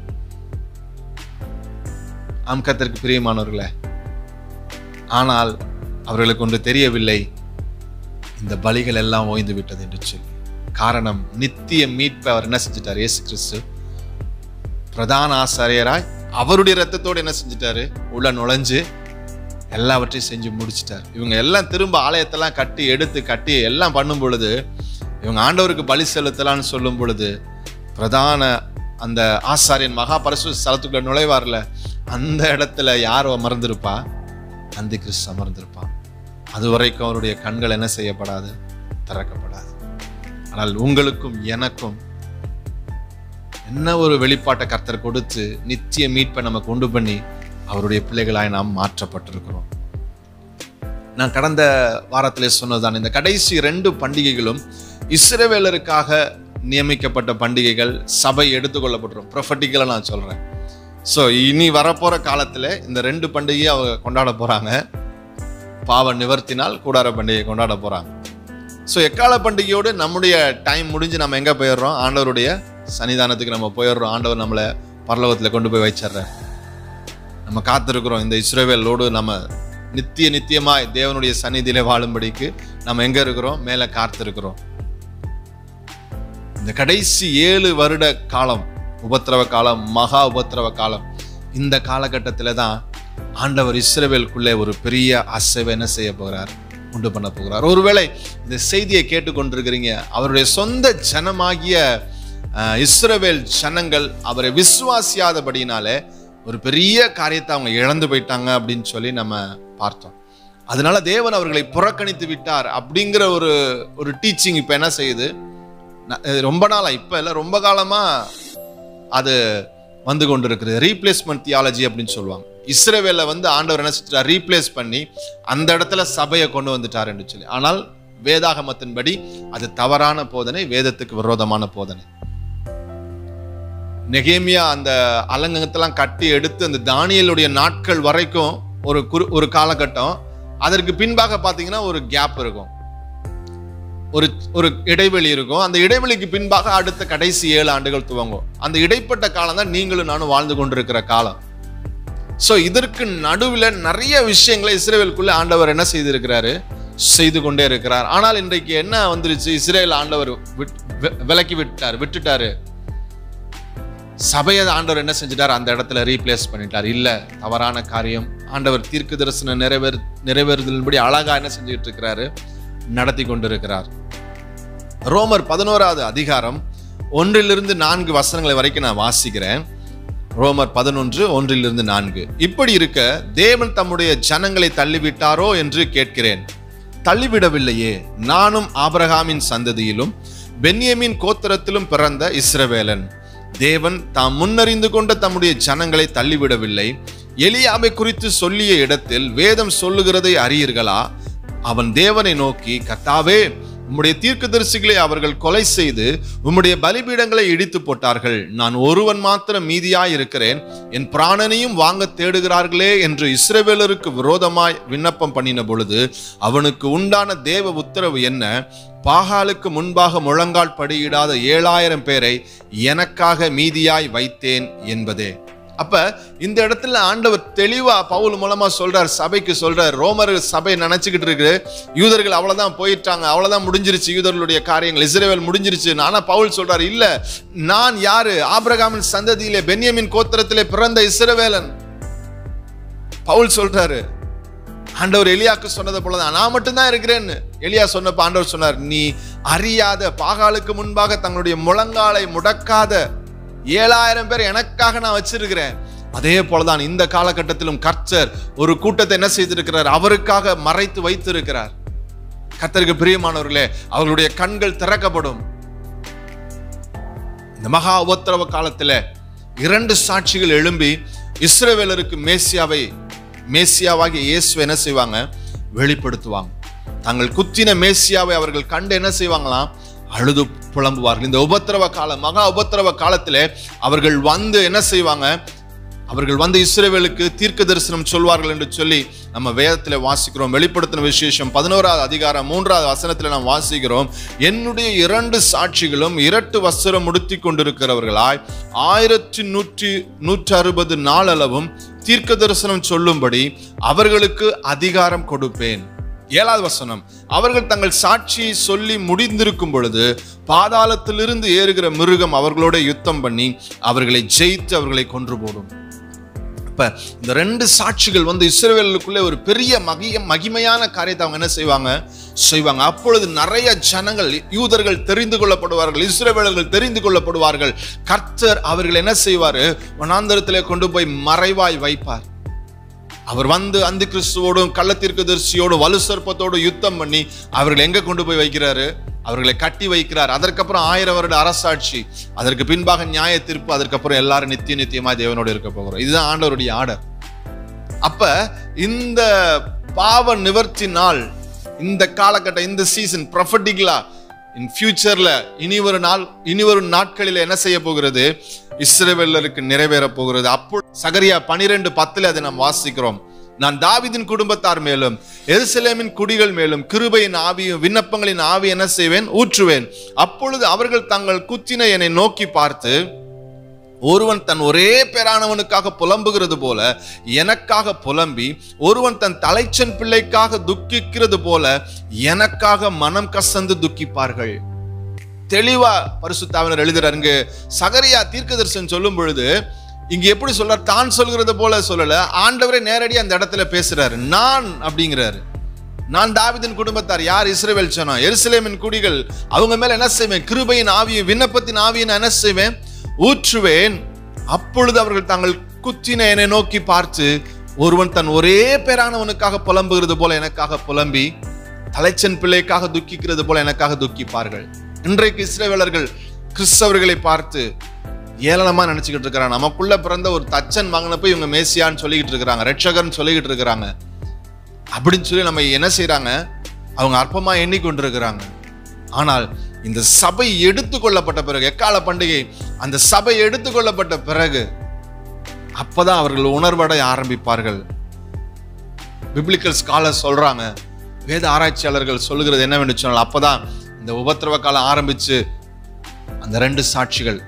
அம்கத்திற்கு பிரியமானவர்களே ஆனால் அவர்களுக்கு ஒன்று தெரியவில்லை இந்த பலிகள் எல்லாம் ஓய்ந்து விட்டது என்று சொல்லி காரணம் நித்திய மீட்பை அவர் என்ன செஞ்சிட்டார் இயேசு கிறிஸ்து பிரதான ஆசாரியராய் அவருடைய ரத்தத்தோடு என்ன செஞ்சிட்டாரு உள்ள நுழைஞ்சு எல்லாவற்றையும் செஞ்சு முடிச்சிட்டார் இவங்க எல்லாம் திரும்ப ஆலயத்தெல்லாம் கட்டி எடுத்து கட்டி எல்லாம் பண்ணும் பொழுது இவங்க ஆண்டவருக்கு பலி செலுத்தலாம்னு சொல்லும் பொழுது பிரதான அந்த ஆசாரியன் மகா பரசு ஸ்தலத்துக்குள்ள நுழைவார்ல அந்த இடத்துல யார் அமர்ந்திருப்பா அந்த கிறிஸ்து அமர்ந்திருப்பான் அது வரைக்கும் அவருடைய கண்கள் என்ன செய்யப்படாது திறக்கப்படாது ஆனால் உங்களுக்கும் எனக்கும் என்ன ஒரு வெளிப்பாட்டை கர்த்தர் கொடுத்து நித்திய மீட்பை நம்ம கொண்டு பண்ணி அவருடைய பிள்ளைகளாய் நாம் மாற்றப்பட்டிருக்கிறோம் நான் கடந்த வாரத்திலே சொன்னதுதான் இந்த கடைசி ரெண்டு பண்டிகைகளும் இஸ்ரவேலருக்காக நியமிக்கப்பட்ட பண்டிகைகள் சபை எடுத்துக்கொள்ளப்பட்டுரும் ப்ரொஃபட்டிக்கலாக நான் சொல்றேன் ஸோ இனி வரப்போற காலத்துல இந்த ரெண்டு பண்டிகையை அவங்க கொண்டாட போறாங்க பாவ நிவர்த்தினால் கூடார பண்டிகை கொண்டாட போறாங்க ஸோ எக்கால பண்டிகையோடு நம்முடைய டைம் முடிஞ்சு நம்ம எங்க போயிடுறோம் ஆண்டவருடைய சன்னிதானத்துக்கு நம்ம போயிடுறோம் ஆண்டவர் நம்மளை பரலோகத்தில் கொண்டு போய் வச்சிடுறார் நம்ம காத்திருக்கிறோம் இந்த இஸ்ரேவேலோடு நம்ம நித்திய நித்தியமாய் தேவனுடைய சந்நிதியில வாழும்படிக்கு நம்ம எங்க இருக்கிறோம் மேல காத்திருக்கிறோம் இந்த கடைசி ஏழு வருட காலம் உபத்திரவ காலம் மகா உபத்திரவ காலம் இந்த காலகட்டத்தில் தான் ஆண்டவர் இஸ்ரவேலுக்குள்ளே ஒரு பெரிய அசைவை என்ன செய்ய போகிறார் உண்டு பண்ண போகிறார் ஒருவேளை இந்த செய்தியை கேட்டுக்கொண்டிருக்கிறீங்க அவருடைய சொந்த ஜனமாகிய அஹ், இஸ்ரவேல் ஜனங்கள் அவரை விசுவாசியாதபடினாலே ஒரு பெரிய காரியத்தை அவங்க இழந்து போயிட்டாங்க அப்படின்னு சொல்லி நம்ம பார்த்தோம் அதனால தேவன் அவர்களை புறக்கணித்து விட்டார் அப்படிங்கிற ஒரு ஒரு டீச்சிங் இப்போ என்ன செய்யுது ந- அஹ் ரொம்ப நாளா இப்ப இல்ல ரொம்ப காலமா அது வந்து கொண்டிருக்குது ரீப்ளேஸ்மெண்ட் தியாலஜி அப்படின்னு சொல்லுவாங்க இஸ்ரவேல வந்து ஆண்டவர் என்ன செஞ்சிட்டார் ரீப்ளேஸ் பண்ணி அந்த இடத்துல சபையை கொண்டு வந்துட்டார் என்று சொல்லி ஆனால் வேதாகமத்தின்படி அது தவறான போதனை வேதத்துக்கு விரோதமான போதனை நெகேமியா அந்த அலங்கத்தெல்லாம் கட்டி எடுத்து அந்த தானியலுடைய நாட்கள் வரைக்கும் ஒரு குறு ஒரு காலகட்டம் அதற்கு பின்பாக பார்த்தீங்கன்னா ஒரு கேப் இருக்கும் ஒரு ஒரு இடைவெளி இருக்கும் அந்த இடைவெளிக்கு பின்பாக அடுத்த கடைசி ஏழு ஆண்டுகள் துவங்கும் அந்த இடைப்பட்ட காலம் தான் நீங்களும் நானும் வாழ்ந்து கொண்டிருக்கிற காலம் சோ இதற்கு நடுவில் நிறைய விஷயங்களை இஸ்ரேலுக்குள்ள ஆண்டவர் என்ன செய்திருக்கிறாரு செய்து கொண்டே இருக்கிறார் ஆனால் இன்றைக்கு என்ன வந்துருச்சு இஸ்ரேல் ஆண்டவர் விட்- வி- விலக்கி விட்டார் விட்டுட்டாரு சபையை ஆண்டவர் என்ன செஞ்சிட்டார் அந்த இடத்துல ரீப்ளேஸ் பண்ணிட்டார் இல்ல தவறான காரியம் ஆண்டவர் தீர்க்க தரிசன நிறைவேறு நிறைவேறுதலின்படி அழகா என்ன செஞ்சுட்டு இருக்கிறாரு நடத்தி கொண்டிருக்கிறார் ரோமர் பதினோராவது அதிகாரம் ஒன்றிலிருந்து நான்கு வசனங்களை வரைக்கும் நான் வாசிக்கிறேன் ரோமர் பதினொன்று ஒன்றிலிருந்து நான்கு இப்படி இருக்க தேவன் தம்முடைய ஜனங்களை தள்ளிவிட்டாரோ என்று கேட்கிறேன் தள்ளிவிடவில்லையே நானும் ஆபிரகாமின் சந்ததியிலும் பென்யமின் கோத்திரத்திலும் பிறந்த இஸ்ரவேலன் தேவன் தாம் முன்னறிந்து கொண்ட தம்முடைய ஜனங்களை தள்ளிவிடவில்லை எலியாவை குறித்து சொல்லிய இடத்தில் வேதம் சொல்லுகிறதை அறியீர்களா அவன் தேவனை நோக்கி கர்த்தாவே உம்முடைய தீர்க்கதரிசிகளை அவர்கள் கொலை செய்து உம்முடைய பலிபீடங்களை இடித்து போட்டார்கள் நான் ஒருவன் மாத்திரம் மீதியாய் இருக்கிறேன் என் பிராணனையும் வாங்க தேடுகிறார்களே என்று இஸ்ரவேலருக்கு விரோதமாய் விண்ணப்பம் பண்ணின பொழுது அவனுக்கு உண்டான தேவ உத்தரவு என்ன பாகாலுக்கு முன்பாக முழங்கால் படியிடாத ஏழாயிரம் பேரை எனக்காக மீதியாய் வைத்தேன் என்பதே அப்ப இந்த இடத்துல ஆண்டவர் தெளிவா பவுல் மூலமா சொல்றார் சபைக்கு சொல்றார் ரோமர் சபை நினைச்சுக்கிட்டு இருக்கு யூதர்கள் அவ்வளவுதான் போயிட்டாங்க அவ்வளவுதான் முடிஞ்சிருச்சு யூதர்களுடைய காரியங்கள் இஸ்ரேல் முடிஞ்சிருச்சு ஆனா பவுல் சொல்றாரு இல்ல நான் யாரு ஆபிரகாமின் சந்ததியிலே பென்யமின் கோத்திரத்திலே பிறந்த இஸ்ரவேலன் பவுல் சொல்றாரு ஆண்டவர் எலியாக்கு சொன்னதை போலதான் நான் மட்டும்தான் இருக்கிறேன்னு எலியா சொன்னப்ப ஆண்டவர் சொன்னார் நீ அறியாத பாகாலுக்கு முன்பாக தங்களுடைய முழங்காலை முடக்காத ஏழாயிரம் பேர் எனக்காக நான் வச்சிருக்கிறேன் அதே போலதான் இந்த காலகட்டத்திலும் கர்த்தர் ஒரு கூட்டத்தை என்ன செய்திருக்கிறார் அவருக்காக மறைத்து வைத்திருக்கிறார் கர்த்தருக்கு பிரியமானவர்களே அவர்களுடைய கண்கள் திறக்கப்படும் இந்த மகா உபத்திரவ காலத்துல இரண்டு சாட்சிகள் எழும்பி இஸ்ரவேலருக்கு மேசியாவை மேசியாவாகிய இயேசு என்ன செய்வாங்க வெளிப்படுத்துவாங்க தாங்கள் குத்தின மேசியாவை அவர்கள் கண்டு என்ன செய்வாங்களாம் அழுது புலம்புவார்கள் இந்த உபத்திரவ காலம் மகா உபத்திரவ காலத்திலே அவர்கள் வந்து என்ன செய்வாங்க அவர்கள் வந்து இஸ்ரேவேலுக்கு தீர்க்க தரிசனம் சொல்வார்கள் என்று சொல்லி நம்ம வேதத்துல வாசிக்கிறோம் வெளிப்படுத்தின விசேஷம் பதினோராவது அதிகாரம் மூன்றாவது வசனத்துல நாம் வாசிக்கிறோம் என்னுடைய இரண்டு சாட்சிகளும் இரட்டு வஸ்திரம் உடுத்தி கொண்டிருக்கிறவர்களாய் ஆயிரத்தி நூற்றி நூற்றி அறுபது நாளளவும் தீர்க்க தரிசனம் சொல்லும்படி அவர்களுக்கு அதிகாரம் கொடுப்பேன் ஏழாவது வசனம் அவர்கள் தங்கள் சாட்சியை சொல்லி முடிந்திருக்கும் பொழுது பாதாளத்திலிருந்து ஏறுகிற மிருகம் அவர்களோட யுத்தம் பண்ணி அவர்களை ஜெயித்து அவர்களை கொன்று போடும் அப்ப இந்த ரெண்டு சாட்சிகள் வந்து இஸ்ரேலுக்குள்ளே ஒரு பெரிய மகிய மகிமையான காரியத்தை அவங்க என்ன செய்வாங்க செய்வாங்க அப்பொழுது நிறைய ஜனங்கள் யூதர்கள் தெரிந்து கொள்ளப்படுவார்கள் இஸ்ரேவேலர்கள் தெரிந்து கொள்ளப்படுவார்கள் கர்த்தர் அவர்கள் என்ன செய்வாரு வனாந்தரத்திலே கொண்டு போய் மறைவாய் வைப்பார் அவர் வந்து அந்த கிறிஸ்துவோடும் கள்ளத்திற்கு தரிசியோடும் வலு சர்ப்பத்தோடும் யுத்தம் பண்ணி அவர்களை எங்க கொண்டு போய் வைக்கிறாரு அவர்களை கட்டி வைக்கிறார் அதற்கப்புறம் ஆயிரம் வருட அரசாட்சி அதற்கு பின்பாக நியாய தீர்ப்பு அதற்கப்புறம் எல்லாரும் நித்திய நித்தியமா தேவனோடு இருக்க போகிறோம் இதுதான் ஆண்டவருடைய ஆர்டர் அப்ப இந்த பாவ நிவர்த்தி நாள் இந்த காலகட்டம் இந்த சீசன் ப்ரொஃபட்டிக்கலா இன் ஃபியூச்சர்ல இனி ஒரு நாள் இனி ஒரு நாட்களில் என்ன செய்ய போகிறது இஸ்ரவேலருக்கு நிறைவேற போகிறது அப்போ சகரியா பனிரெண்டு பத்துல அதை நாம் வாசிக்கிறோம் நான் தாவிதின் குடும்பத்தார் மேலும் எருசலேமின் குடிகள் மேலும் கிருபையின் ஆவியும் விண்ணப்பங்களின் ஆவி என்ன செய்வேன் ஊற்றுவேன் அப்பொழுது அவர்கள் தங்கள் குத்தின என்னை நோக்கி பார்த்து ஒருவன் தன் ஒரே பேரானவனுக்காக புலம்புகிறது போல எனக்காக புலம்பி ஒருவன் தன் தலைச்சன் பிள்ளைக்காக துக்கிக்கிறது போல எனக்காக மனம் கசந்து துக்கிப்பார்கள் தெளிவா பரிசுத்தாவினர் எழுதுறாருங்க சகரியா தீர்க்கதரிசன் சொல்லும் பொழுது இங்க எப்படி சொல்றார் தான் சொல்கிறது போல சொல்லல ஆண்டவரே நேரடியா அந்த இடத்துல பேசுறாரு நான் அப்படிங்கிறாரு நான் தாவிதின் குடும்பத்தார் யார் இஸ்ரேவேல் சொன்னோம் எருசலேமின் குடிகள் அவங்க மேல என்ன செய்வேன் கிருபையின் ஆவியும் விண்ணப்பத்தின் ஆவியை நான் என்ன செய்வேன் ஊற்றுவேன் அப்பொழுது அவர்கள் தங்கள் குத்தின என்னை நோக்கி பார்த்து ஒருவன் தன் ஒரே பேரானவனுக்காக புலம்புகிறது போல எனக்காக புலம்பி தலைச்சன் பிள்ளைக்காக துக்கிக்கிறது போல எனக்காக துக்கிப்பார்கள் இன்றைக்கு இஸ்ரேவேலர்கள் கிறிஸ்தவர்களை பார்த்து ஏளனமா நினைச்சுக்கிட்டு இருக்கிறாங்க நமக்குள்ள பிறந்த ஒரு தச்சன் மகனை போய் இவங்க மேசியான்னு சொல்லிக்கிட்டு இருக்கிறாங்க ரட்சகர்னு சொல்லிக்கிட்டு இருக்கிறாங்க அப்படின்னு சொல்லி நம்ம என்ன செய்றாங்க அவங்க அற்பமா எண்ணிக்கொண்டிருக்கிறாங்க ஆனால் இந்த சபை எடுத்துக்கொள்ளப்பட்ட பிறகு எக்கால பண்டிகை அந்த சபை எடுத்துக்கொள்ளப்பட்ட பிறகு அப்பதான் அவர்கள் உணர்வடைய ஆரம்பிப்பார்கள் பிப்ளிக்கல் ஸ்காலர் சொல்றாங்க வேத ஆராய்ச்சியாளர்கள் சொல்லுகிறது என்னவென்று சொன்னால் அப்பதான் இந்த உபத்திரவ காலம் ஆரம்பிச்சு அந்த ரெண்டு சாட்சிகள்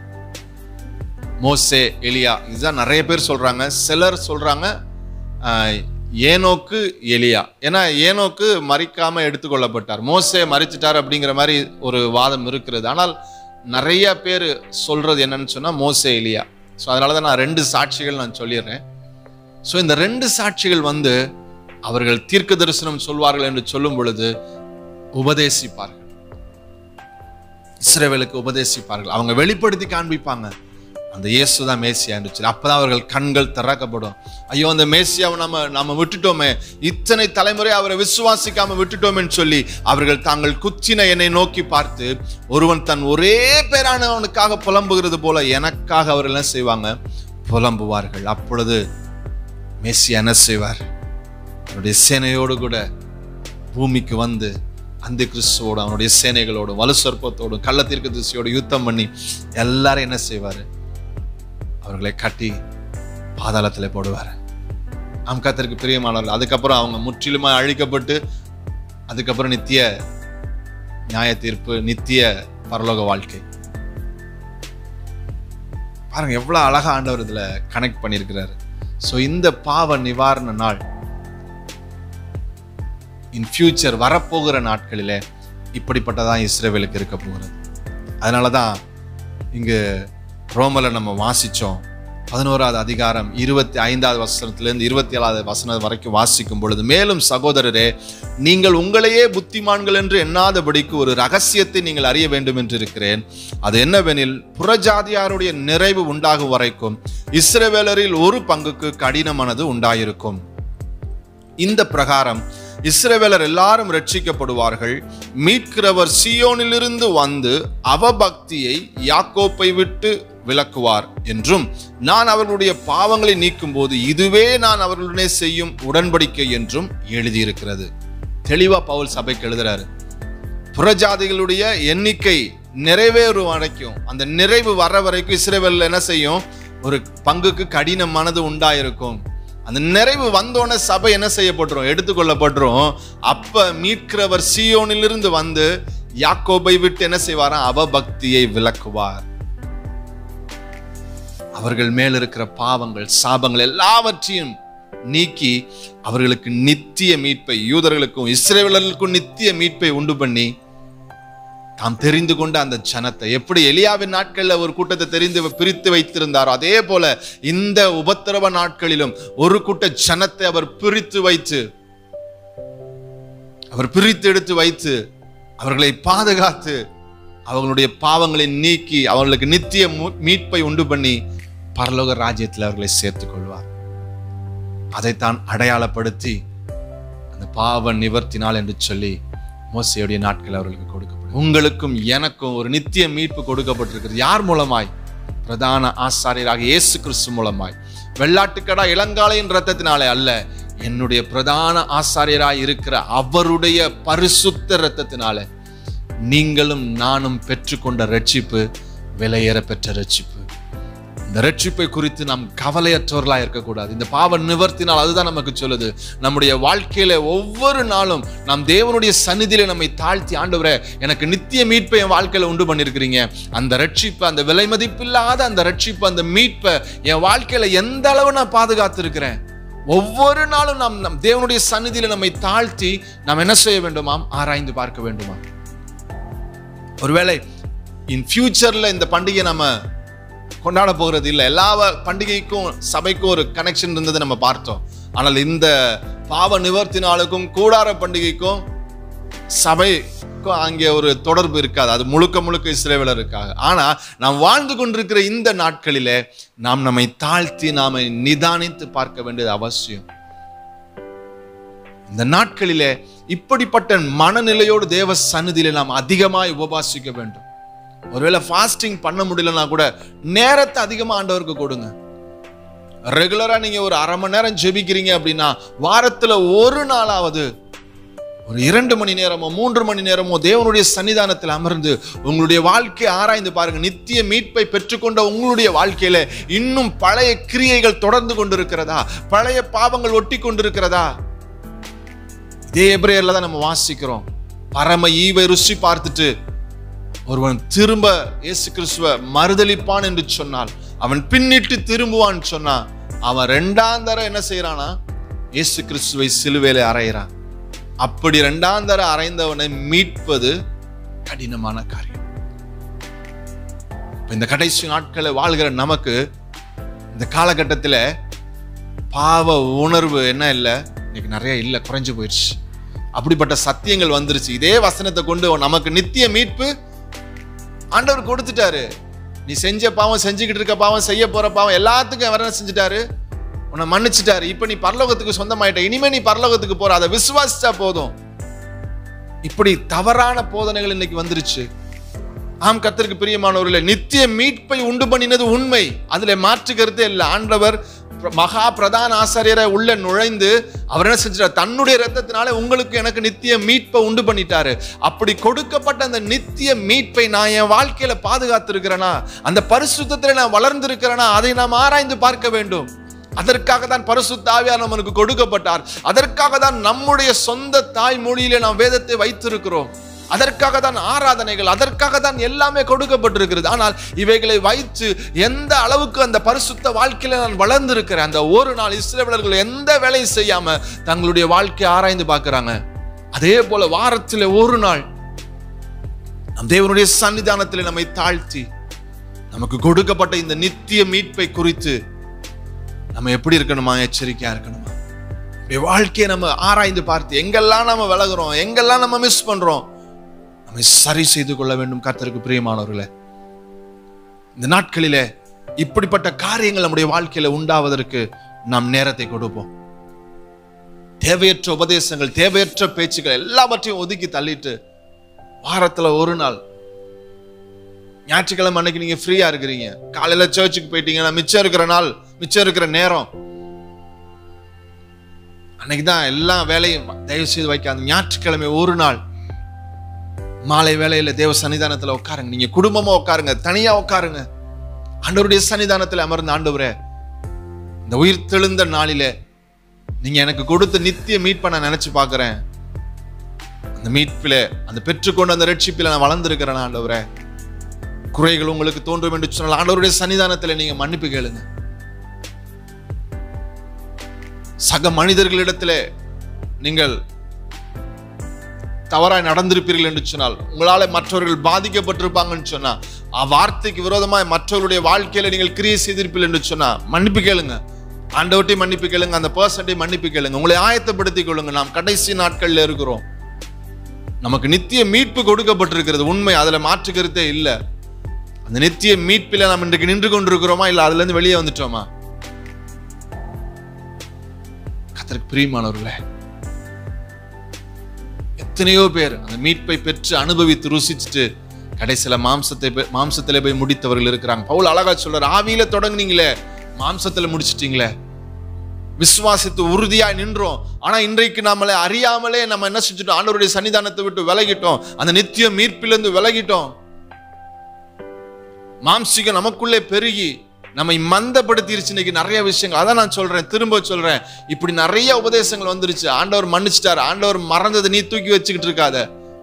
மோசே எலியா இதுதான் நிறைய பேர் சொல்றாங்க சிலர் சொல்றாங்க ஆஹ், ஏனோக்கு எலியா ஏன்னா ஏனோக்கு மறிக்காம எடுத்துக்கொள்ளப்பட்டார் மோசே மறிச்சிட்டார் அப்படிங்கிற மாதிரி ஒரு வாதம் இருக்கிறது ஆனால் நிறைய பேர் சொல்றது என்னன்னு சொன்னா மோசே எலியா ஸோ அதனால தான் நான் ரெண்டு சாட்சிகள் நான் சொல்லிடுறேன் ஸோ இந்த ரெண்டு சாட்சிகள் வந்து அவர்கள் தீர்க்க தரிசனம் சொல்வார்கள் என்று சொல்லும் பொழுது உபதேசிப்பார்கள் இஸ்ரவேலுக்கு உபதேசிப்பார்கள் அவங்க வெளிப்படுத்தி காண்பிப்பாங்க அந்த இயேசு தான் மேசியா என்று சொல்லி அப்பதான் அவர்கள் கண்கள் திறக்கப்படும் ஐயோ அந்த மேசியாவை நம்ம நம்ம விட்டுட்டோமே இத்தனை தலைமுறை அவரை விசுவாசிக்காம விட்டுட்டோமேன்னு சொல்லி அவர்கள் தாங்கள் குச்சின என்னை நோக்கி பார்த்து ஒருவன் தன் ஒரே பேரானவனுக்காக புலம்புகிறது போல எனக்காக அவர்கள் என்ன செய்வாங்க புலம்புவார்கள் அப்பொழுது மேசியா என்ன செய்வார் அவருடைய சேனையோடு கூட பூமிக்கு வந்து அந்த கிறிஸ்துவோடு அவனுடைய சேனைகளோடும் வலு சொற்பத்தோடும் கள்ளத்திற்கு திசையோடு யுத்தம் பண்ணி எல்லாரும் என்ன செய்வார் அவர்களை கட்டி பாதாளத்தில் போடுவார் அம்காத்திற்கு பிரியமானவர்கள் அதுக்கப்புறம் அவங்க முற்றிலுமா அழிக்கப்பட்டு அதுக்கப்புறம் நித்திய நியாய தீர்ப்பு நித்திய பரலோக வாழ்க்கை பாருங்க எவ்வளவு அழகா ஆண்டவர் இதுல கனெக்ட் பண்ணியிருக்கிறாரு ஸோ இந்த பாவ நிவாரண நாள் இன் ஃபியூச்சர் வரப்போகிற நாட்களிலே இப்படிப்பட்டதான் இஸ்ரேவேலுக்கு இருக்க போகிறது அதனால தான் இங்கு ரோமல நம்ம வாசிச்சோம் பதினோராவது அதிகாரம் இருபத்தி ஐந்தாவது வசனத்திலிருந்து இருபத்தி ஏழாவது வசனம் வரைக்கும் வாசிக்கும் பொழுது மேலும் சகோதரரே நீங்கள் உங்களையே புத்திமான்கள் என்று எண்ணாதபடிக்கு ஒரு ரகசியத்தை நீங்கள் அறிய வேண்டும் என்று இருக்கிறேன் அது என்னவெனில் புறஜாதியாருடைய நிறைவு உண்டாகும் வரைக்கும் இஸ்ரவேலரில் ஒரு பங்குக்கு கடினமானது உண்டாயிருக்கும் இந்த பிரகாரம் இஸ்ரவேலர் எல்லாரும் ரட்சிக்கப்படுவார்கள் மீட்கிறவர் சியோனிலிருந்து வந்து அவபக்தியை யாக்கோப்பை விட்டு விலக்குவார் என்றும் நான் அவர்களுடைய பாவங்களை நீக்கும் போது இதுவே நான் அவர்களுடனே செய்யும் உடன்படிக்கை என்றும் எழுதியிருக்கிறது தெளிவா பவுல் சபைக்கு எழுதுறாரு புறஜாதிகளுடைய எண்ணிக்கை நிறைவேறும் வரைக்கும் அந்த நிறைவு வர வரைக்கும் இஸ்ரேவேல் என்ன செய்யும் ஒரு பங்குக்கு கடினமானது உண்டாயிருக்கும் அந்த நிறைவு வந்தோடனே சபை என்ன செய்யப்பட்டுரும் எடுத்துக்கொள்ளப்பட்டுரும் அப்ப மீட்கிறவர் சியோனிலிருந்து வந்து யாக்கோபை விட்டு என்ன செய்வாராம் அவபக்தியை விளக்குவார் அவர்கள் மேல் இருக்கிற பாவங்கள் சாபங்கள் எல்லாவற்றையும் நீக்கி அவர்களுக்கு நித்திய மீட்பை யூதர்களுக்கும் இஸ்ரேலர்களுக்கும் நித்திய மீட்பை உண்டு பண்ணி தாம் தெரிந்து கொண்ட அந்த ஜனத்தை எப்படி எலியாவின் நாட்கள்ல ஒரு கூட்டத்தை தெரிந்து பிரித்து வைத்திருந்தாரோ அதே போல இந்த உபத்திரவ நாட்களிலும் ஒரு கூட்ட ஜனத்தை அவர் பிரித்து வைத்து அவர் பிரித்து எடுத்து வைத்து அவர்களை பாதுகாத்து அவர்களுடைய பாவங்களை நீக்கி அவர்களுக்கு நித்திய மு- மீட்பை உண்டு பண்ணி பரலோக ராஜ்யத்தில் அவர்களை சேர்த்துக் கொள்வார் அதைத்தான் அடையாளப்படுத்தி அந்த பாவ நிவர்த்தி நாள் என்று சொல்லி மோசையுடைய நாட்கள் அவர்களுக்கு கொடுக்கப்படும் உங்களுக்கும் எனக்கும் ஒரு நித்திய மீட்பு கொடுக்கப்பட்டிருக்கிறது யார் மூலமாய் பிரதான ஆசாரியராக இயேசு கிறிஸ்து மூலமாய் வெள்ளாட்டுக்கடா இளங்காலையின் ரத்தத்தினாலே அல்ல என்னுடைய பிரதான ஆசாரியராய் இருக்கிற அவருடைய பரிசுத்த ரத்தத்தினாலே நீங்களும் நானும் பெற்றுக்கொண்ட ரட்சிப்பு விலையேற பெற்ற ரட்சிப்பு இந்த ரட்சிப்பை குறித்து நாம் கவலையற்றவர்களா இருக்கக்கூடாது இந்த பாவ நிவர்த்தினால் அதுதான் நமக்கு சொல்லுது நம்முடைய வாழ்க்கையில ஒவ்வொரு நாளும் நாம் தேவனுடைய சந்நிதியில நம்மை தாழ்த்தி ஆண்டவரே எனக்கு நித்திய மீட்பை என் வாழ்க்கையில உண்டு பண்ணிருக்கிறீங்க அந்த ரட்சிப்பு அந்த விலை மதிப்பில்லாத அந்த ரட்சிப்பு அந்த மீட்பை என் வாழ்க்கையில எந்த அளவு நான் பாதுகாத்து இருக்கிறேன் ஒவ்வொரு நாளும் நாம் நம் தேவனுடைய சந்நிதியில நம்மை தாழ்த்தி நாம் என்ன செய்ய வேண்டுமாம் ஆராய்ந்து பார்க்க வேண்டுமா ஒருவேளை இன் ஃபியூச்சர்ல இந்த பண்டிகை நம்ம கொண்டாட போகிறது இல்லை எல்லா வ- பண்டிகைக்கும் சபைக்கும் ஒரு கனெக்ஷன் இருந்ததை நம்ம பார்த்தோம் ஆனால் இந்த பாவ நிவர்த்தி நாளுக்கும் கூடார பண்டிகைக்கும் சபைக்கும் அங்கே ஒரு தொடர்பு இருக்காது அது முழுக்க முழுக்க இஸ்ரேவேலர் இருக்காங்க ஆனா நாம் வாழ்ந்து கொண்டிருக்கிற இந்த நாட்களிலே நாம் நம்மை தாழ்த்தி நாம நிதானித்து பார்க்க வேண்டியது அவசியம் இந்த நாட்களிலே இப்படிப்பட்ட மனநிலையோடு தேவ சந்நிதியிலே நாம் அதிகமாய் உபவாசிக்க வேண்டும் ஒருவேளை ஃபாஸ்டிங் பண்ண முடியலன்னா கூட நேரத்தை அதிகமா ஆண்டவருக்கு கொடுங்க ரெகுலரா நீங்க ஒரு அரை மணி நேரம் ஜெபிக்கிறீங்க அப்படின்னா வாரத்துல ஒரு நாளாவது ஒரு இரண்டு மணி நேரமோ மூன்று மணி நேரமோ தேவனுடைய சன்னிதானத்தில் அமர்ந்து உங்களுடைய வாழ்க்கையை ஆராய்ந்து பாருங்க நித்திய மீட்பை பெற்றுக்கொண்ட உங்களுடைய வாழ்க்கையில இன்னும் பழைய கிரியைகள் தொடர்ந்து கொண்டிருக்கிறதா பழைய பாவங்கள் ஒட்டி கொண்டிருக்கிறதா இதே எபிரேயர்ல தான் நம்ம வாசிக்கிறோம் பரம ஈவை ருசி பார்த்துட்டு ஒருவன் திரும்ப இயேசு கிறிஸ்துவ மறுதலிப்பான் என்று சொன்னால் அவன் பின்னிட்டு திரும்புவான் சொன்னா அவன் ரெண்டாம் தர என்ன செய்யறானா இயேசு கிறிஸ்துவை சிலுவையில அறையிறான் அப்படி ரெண்டாம் தர அறைந்தவனை மீட்பது கடினமான காரியம் இப்ப இந்த கடைசி நாட்களை வாழ்கிற நமக்கு இந்த காலகட்டத்தில் பாவ உணர்வு என்ன இல்லை இன்னைக்கு நிறைய இல்லை குறைஞ்சு போயிடுச்சு அப்படிப்பட்ட சத்தியங்கள் வந்துருச்சு இதே வசனத்தை கொண்டு நமக்கு நித்திய மீட்பு ஆண்டவர் கொடுத்துட்டாரு நீ செஞ்ச பாவம் செஞ்சுக்கிட்டு இருக்க பாவம் செய்ய போற பாவம் எல்லாத்துக்கும் அவர் என்ன செஞ்சுட்டாரு உன்னை மன்னிச்சிட்டாரு இப்ப நீ பரலோகத்துக்கு சொந்தமாயிட்ட இனிமே நீ பரலோகத்துக்கு போற அதை விசுவாசிச்சா போதும் இப்படி தவறான போதனைகள் இன்னைக்கு வந்துருச்சு ஆம் கர்த்தருக்கு பிரியமானவர்களே நித்திய மீட்பை உண்டு பண்ணினது உண்மை அதுல மாற்று கருத்தே இல்லை ஆண்டவர் பிர- மகா பிரதான ஆசாரியரை உள்ள நுழைந்து அவர் என்ன செஞ்சார் தன்னுடைய ரத்தத்தினால உங்களுக்கு எனக்கு நித்திய மீட்பை உண்டு பண்ணிட்டாரு அப்படி கொடுக்கப்பட்ட அந்த நித்திய மீட்பை நான் என் வாழ்க்கையில பாதுகாத்திருக்கிறேனா அந்த பரிசுத்தத்தில் நான் வளர்ந்திருக்கிறேனா அதை நாம் ஆராய்ந்து பார்க்க வேண்டும் அதற்காக தான் பரிசுத்த ஆவியார் நமக்கு கொடுக்கப்பட்டார் அதற்காக தான் நம்முடைய சொந்த தாய்மொழியிலே நாம் வேதத்தை வைத்திருக்கிறோம் அதற்காக தான் ஆராதனைகள் அதற்காக தான் எல்லாமே கொடுக்கப்பட்டிருக்கிறது ஆனால் இவைகளை வைத்து எந்த அளவுக்கு அந்த பரிசுத்த வாழ்க்கையில நான் வளர்ந்திருக்கிறேன் அந்த ஒரு நாள் இஸ்ரேலர்கள் எந்த வேலையும் செய்யாம தங்களுடைய வாழ்க்கையை ஆராய்ந்து பார்க்கறாங்க அதே போல வாரத்தில் ஒரு நாள் நம் தேவனுடைய சன்னிதானத்தில் நம்மை தாழ்த்தி நமக்கு கொடுக்கப்பட்ட இந்த நித்திய மீட்பை குறித்து நம்ம எப்படி இருக்கணுமா எச்சரிக்கையா இருக்கணுமா நம்முடைய வாழ்க்கையை நம்ம ஆராய்ந்து பார்த்து எங்கெல்லாம் நம்ம விலகுறோம் எங்கெல்லாம் நம்ம மிஸ் பண்றோம் நம்மை சரி செய்து கொள்ள வேண்டும் கர்த்தருக்கு பிரியமானவர்களே இந்த நாட்களிலே இப்படிப்பட்ட காரியங்கள் நம்முடைய வாழ்க்கையில உண்டாவதற்கு நாம் நேரத்தை கொடுப்போம் தேவையற்ற உபதேசங்கள் தேவையற்ற பேச்சுகள் எல்லாவற்றையும் ஒதுக்கி தள்ளிட்டு வாரத்துல ஒரு நாள் ஞாயிற்றுக்கிழமை அன்னைக்கு நீங்க ஃப்ரீயா இருக்கிறீங்க காலையில சர்ச்சுக்கு போயிட்டீங்கன்னா மிச்சம் இருக்கிற நாள் மிச்சம் இருக்கிற நேரம் அன்னைக்கு தான் எல்லா வேலையும் தயவு செய்து வைக்காது ஞாயிற்றுக்கிழமை ஒரு நாள் மாலை வேளையில தேவ சன்னிதானத்துல உட்காருங்க நீங்க குடும்பமா உட்காருங்க தனியா உட்காருங்க ஆண்டவருடைய சன்னிதானத்துல அமர்ந்த ஆண்டவரே இந்த உயிர் தெழுந்த நாளிலே நீங்க எனக்கு கொடுத்த நித்திய மீட்பை நான் நினைச்சு பார்க்கிறேன் அந்த மீட்பில அந்த பெற்றுக்கொண்ட அந்த ரட்சிப்பில நான் வளர்ந்திருக்கிறேன் ஆண்டவரே குறைகள் உங்களுக்கு தோன்றும் என்று சொன்னால் ஆண்டவருடைய சன்னிதானத்துல நீங்க மன்னிப்பு கேளுங்க சக மனிதர்களிடத்திலே நீங்கள் தவறாய் நடந்திருப்பீர்கள் என்று சொன்னால் உங்களால மற்றவர்கள் பாதிக்கப்பட்டிருப்பாங்கன்னு சொன்னா அவ்வார்த்தைக்கு விரோதமாய் மற்றவர்களுடைய வாழ்க்கையில நீங்கள் கிரியை செய்திருப்பீர்கள் என்று சொன்னா மன்னிப்பு கேளுங்க ஆண்டவர்ட்டையும் மன்னிப்பு கேளுங்க அந்த பர்சன்ட்டையும் மன்னிப்பு கேளுங்க உங்களை ஆயத்தப்படுத்திக் கொள்ளுங்க நாம் கடைசி நாட்கள்ல இருக்கிறோம் நமக்கு நித்திய மீட்பு கொடுக்கப்பட்டிருக்கிறது உண்மை அதுல மாற்று கருத்தே இல்லை அந்த நித்திய மீட்பில நாம் இன்றைக்கு நின்று கொண்டிருக்கிறோமா இல்ல அதுல இருந்து வெளியே வந்துட்டோமா கத்தருக்கு பிரியமானவர்களே எத்தனையோ பேர் அந்த மீட்பை பெற்று அனுபவித்து ருசிச்சுட்டு கடைசியில மாம்சத்தை போய்- மாம்சத்திலே போய் முடித்தவர்கள் இருக்கிறாங்க பவுல் அழகா சொல்றாரு ஆவியில தொடங்குனீங்களே மாம்சத்துல முடிச்சிட்டீங்களே விசுவாசித்து உறுதியாய் நின்றோம் ஆனா இன்றைக்கு நம்மளை அறியாமலே நம்ம என்ன செஞ்சுட்டோம் ஆண்டவருடைய சன்னிதானத்தை விட்டு விலகிட்டோம் அந்த நித்திய மீட்பிலிருந்து விலகிட்டோம் மாம்சிகம் நமக்குள்ளே பெருகி நம்மை மந்தப்படுத்திருச்சு இன்னைக்கு நிறைய விஷயங்கள் அதான் நான் சொல்றேன் திரும்ப சொல்றேன் இப்படி நிறைய உபதேசங்கள் வந்துருச்சு ஆண்டவர் மன்னிச்சிட்டாரு ஆண்டவர் மறந்ததை நீ தூக்கி வச்சுக்கிட்டு இருக்காத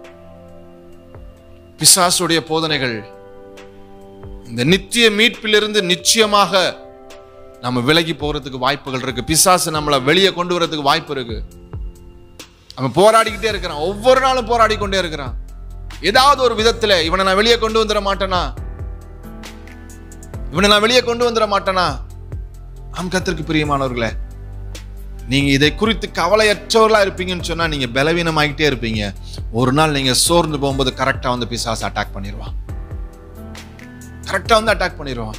பிசாசுடைய போதனைகள் இந்த நித்திய மீட்பிலிருந்து நிச்சயமாக நம்ம விலகி போறதுக்கு வாய்ப்புகள் இருக்கு பிசாசு நம்மளை வெளியே கொண்டு வரதுக்கு வாய்ப்பு இருக்கு அவன் போராடிக்கிட்டே இருக்கிறான் ஒவ்வொரு நாளும் போராடி கொண்டே இருக்கிறான் ஏதாவது ஒரு விதத்துல இவனை நான் வெளியே கொண்டு வந்துட மாட்டேனா இவனை நான் வெளியே கொண்டு வந்துட மாட்டேனா ஆம் கத்திற்கு பிரியமானவர்களே நீங்க இதை குறித்து கவலையற்றவர்களா இருப்பீங்கன்னு சொன்னா நீங்க பலவீனமாகிட்டே இருப்பீங்க ஒரு நாள் நீங்க சோர்ந்து போகும்போது கரெக்டா வந்து பிசாசு அட்டாக் பண்ணிடுவான் கரெக்டா வந்து அட்டாக் பண்ணிடுவான்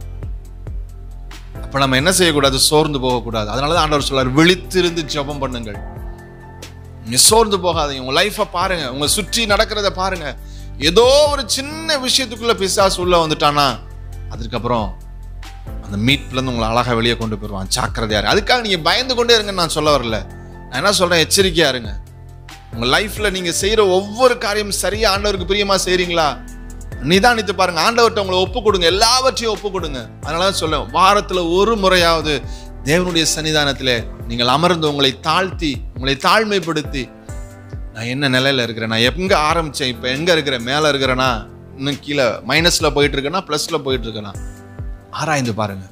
அப்ப நம்ம என்ன செய்யக்கூடாது சோர்ந்து போகக்கூடாது அதனாலதான் ஆண்டவர் சொல்றாரு விழித்திருந்து ஜெபம் பண்ணுங்கள் நீங்க சோர்ந்து போகாதீங்க உங்க லைஃபை பாருங்க உங்க சுற்றி நடக்கிறத பாருங்க ஏதோ ஒரு சின்ன விஷயத்துக்குள்ள பிசாசு உள்ள வந்துட்டானா அதுக்கப்புறம் அந்த மீட்ல இருந்து உங்களை அழகா வெளியே கொண்டு போயிடுவான் ஜாக்கிரதையா இருங்க அதுக்காக நீங்க பயந்து கொண்டே இருங்கன்னு நான் சொல்ல வரல நான் என்ன சொல்றேன் எச்சரிக்கையா இருங்க உங்க லைஃப்ல நீங்க செய்யற ஒவ்வொரு காரியம் சரியா ஆண்டவருக்கு பிரியமா செய்றீங்களா நிதானித்து பாருங்க ஆண்டவர்கிட்ட உங்களை ஒப்பு கொடுங்க எல்லாவற்றையும் ஒப்பு கொடுங்க அதனால தான் சொல்லுவேன் வாரத்துல ஒரு முறையாவது தேவனுடைய சன்னிதானத்திலே நீங்கள் அமர்ந்து உங்களை தாழ்த்தி உங்களை தாழ்மைப்படுத்தி நான் என்ன நிலையில இருக்கிறேன் நான் எங்க ஆரம்பிச்சேன் இப்ப எங்க இருக்கிறேன் மேல இருக்கிறேனா இன்னும் கீழே மைனஸ்ல போயிட்டு இருக்கேனா பிளஸ்ல போயிட்டு இருக்கேனா ஆராய்ந்து பாருங்க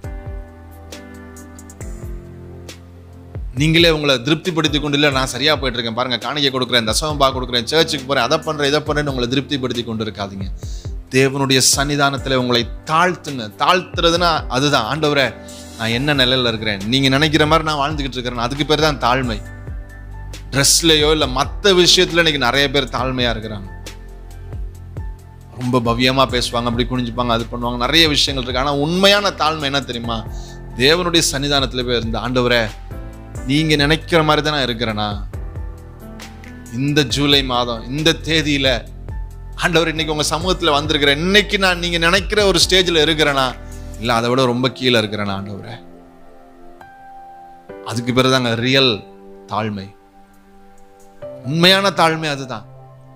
நீங்களே உங்களை திருப்திப்படுத்தி கொண்டு இல்லை நான் சரியா போயிட்டு இருக்கேன் பாருங்க காணிக்கை கொடுக்குறேன் தசமம் பா கொடுக்குறேன் சர்ச்சுக்கு போறேன் அதை பண்றேன் இதை பண்றேன்னு உங்களை திருப்திப்படுத்தி கொண்டு இருக்காதீங்க தேவனுடைய சன்னிதானத்துல உங்களை தாழ்த்துங்க தாழ்த்துறதுன்னா அதுதான் ஆண்டவரே நான் என்ன நிலையில இருக்கிறேன் நீங்க நினைக்கிற மாதிரி நான் வாழ்ந்துகிட்டு இருக்கிறேன் அதுக்கு பேர் தான் தாழ்மை ட்ரெஸ்லயோ இல்ல மத்த விஷயத்துல இன்னைக்கு நிறைய பேர் தாழ்மையா இருக்கிறாங்க ரொம்ப பவ்யமா பேசுவாங்க அப்படி குனிஞ்சுப்பாங்க அது பண்ணுவாங்க நிறைய விஷயங்கள் இருக்கு ஆனா உண்மையான தாழ்மை என்ன தெரியுமா தேவனுடைய சன்னிதானத்துல போய் இருந்த ஆண்டவரே நீங்க நினைக்கிற மாதிரி தான் நான் இருக்கிறேனா இந்த ஜூலை மாதம் இந்த தேதியில ஆண்டவர் இன்னைக்கு உங்க சமூகத்துல வந்திருக்கிறேன் இன்னைக்கு நான் நீங்க நினைக்கிற ஒரு ஸ்டேஜ்ல இருக்கிறேனா இல்ல அதை விட ரொம்ப கீழே இருக்கிறேனா ஆண்டவரே அதுக்கு பிறகுதாங்க ரியல் தாழ்மை உண்மையான தாழ்மை அதுதான்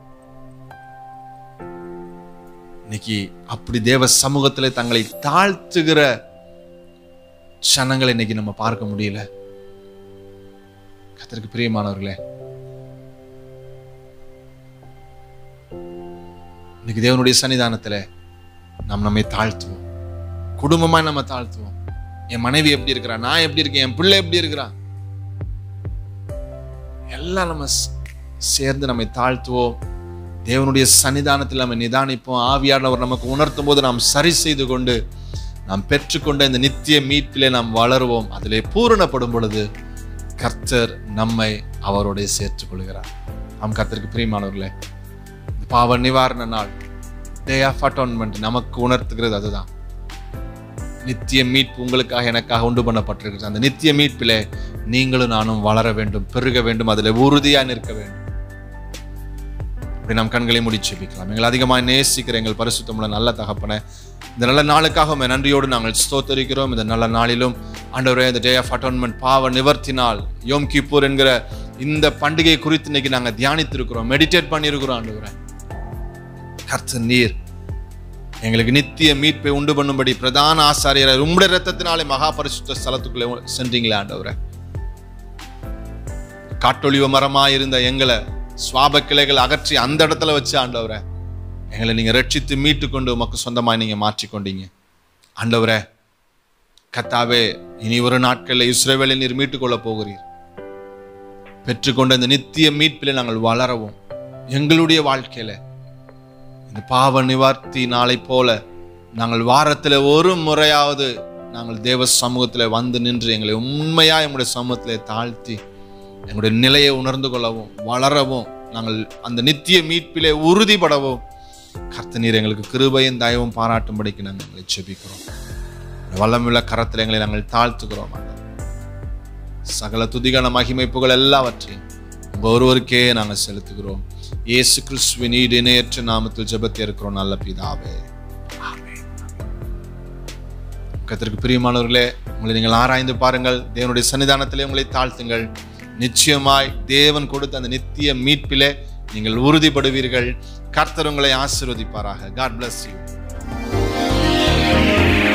இன்னைக்கு அப்படி தேவ சமூகத்துல தங்களை தாழ்த்துகிற சனங்களை இன்னைக்கு நம்ம பார்க்க முடியல கத்தருக்கு பிரியமானவர்களே இன்னைக்கு தேவனுடைய சன்னிதானத்துல நாம் நம்மை தாழ்த்துவோம் குடும்பமா நம்ம தாழ்த்துவோம் என் மனைவி எப்படி இருக்கிறா நான் எப்படி இருக்கேன் என் பிள்ளை எப்படி இருக்கிறான் எல்லாம் நம்ம ஸ்- சேர்ந்து நம்மை தாழ்த்துவோம் தேவனுடைய சன்னிதானத்தில் நம்ம நிதானிப்போம் ஆவியானவர் நமக்கு உணர்த்தும் போது நாம் சரி செய்து கொண்டு நாம் பெற்றுக்கொண்ட இந்த நித்திய மீட்பிலே நாம் வளருவோம் அதிலே பூரணப்படும் பொழுது கர்த்தர் நம்மை அவரோட சேர்த்துக் கொள்கிறார் நாம் கர்த்தருக்கு பிரியமானவர்களே இந்த பாவ நிவாரண நாள் டே ஆஃப் அட்டோன்மெண்ட் நமக்கு உணர்த்துகிறது அதுதான் நித்திய மீட்பு உங்களுக்காக எனக்காக உண்டு பண்ணப்பட்டிருக்கிறது அந்த நித்திய மீட்பிலே நீங்களும் நானும் வளர வேண்டும் பெருக வேண்டும் அதில் உறுதியா நிற்க வேண்டும் அப்படி நாம் கண்களை மூடி ஜெபிக்கலாம் எங்களை அதிகமாக நேசிக்கிற எங்கள் பரிசுத்தமுள்ள நல்ல தகப்பனை இந்த நல்ல நாளுக்காக உம்மை நன்றியோடு நாங்கள் ஸ்தோத்தரிக்கிறோம் இந்த நல்ல நாளிலும் ஆண்டவரே இந்த டே ஆஃப் அட்டோன்மெண்ட் பாவ நிவர்த்தி நாள் யோம் கிப்பூர் என்கிற இந்த பண்டிகை குறித்து இன்னைக்கு நாங்கள் தியானித்திருக்கிறோம் மெடிடேட் பண்ணியிருக்கிறோம் ஆண்டவரே கர்த்தர் நீர் எங்களுக்கு நித்திய மீட்பை உண்டு பண்ணும்படி பிரதான ஆசாரியரை உம்முடைய ரத்தத்தினாலே மகா பரிசுத்த ஸ்தலத்துக்குள்ளே சென்றீங்களே ஆண்டவரே காட்டொளிவ மரமா இருந்த எங்களை சுவாப கிளைகள் அகற்றி அந்த இடத்துல வச்சு ஆண்டவரே எங்களை நீங்க ரட்சித்து மீட்டு கொண்டு உமக்கு சொந்தமாய் நீங்க மாற்றிக்கொண்டீங்க ஆண்டவரே கத்தாவே இனி ஒரு நாட்களில் இஸ்ரவேலை நீர் மீட்டுக் கொள்ள போகிறீர் பெற்றுக்கொண்ட இந்த நித்திய மீட்பிலே நாங்கள் வளரவும் எங்களுடைய வாழ்க்கையில இந்த பாவ நிவார்த்தி நாளை போல நாங்கள் வாரத்தில் ஒரு முறையாவது நாங்கள் தேவ சமூகத்தில் வந்து நின்று எங்களை உண்மையா எங்களுடைய சமூகத்தில் தாழ்த்தி எங்களுடைய நிலையை உணர்ந்து கொள்ளவும் வளரவும் நாங்கள் அந்த நித்திய மீட்பிலே உறுதிப்படவும் கர்த்த நீர் எங்களுக்கு கிருபையும் தயவும் பாராட்டும்படிக்கு நாங்கள் எங்களை செபிக்கிறோம் வல்லமுள்ள கரத்தில் எங்களை நாங்கள் தாழ்த்துக்கிறோம் ஆண்டவரே. சகல துதிகான மகிமை புகழ் எல்லாவற்றையும் உங்க ஒருவருக்கே நாங்கள் செலுத்துகிறோம் இயேசு கிறிஸ்துவின் ஈடு இணையற்ற நாமத்தில் ஜெபத்தை இருக்கிறோம் நல்ல பிதாவே ஆமென். கர்த்தருக்கு பிரியமானவர்களே உங்களை நீங்கள் ஆராய்ந்து பாருங்கள் தேவனுடைய சன்னிதானத்திலே உங்களை தாழ்த்துங்கள் நிச்சயமாய் தேவன் கொடுத்த அந்த நித்திய மீட்பிலே நீங்கள் உறுதிப்படுவீர்கள் கர்த்தர் உங்களை ஆசீர்வதிப்பாராக காட் bless you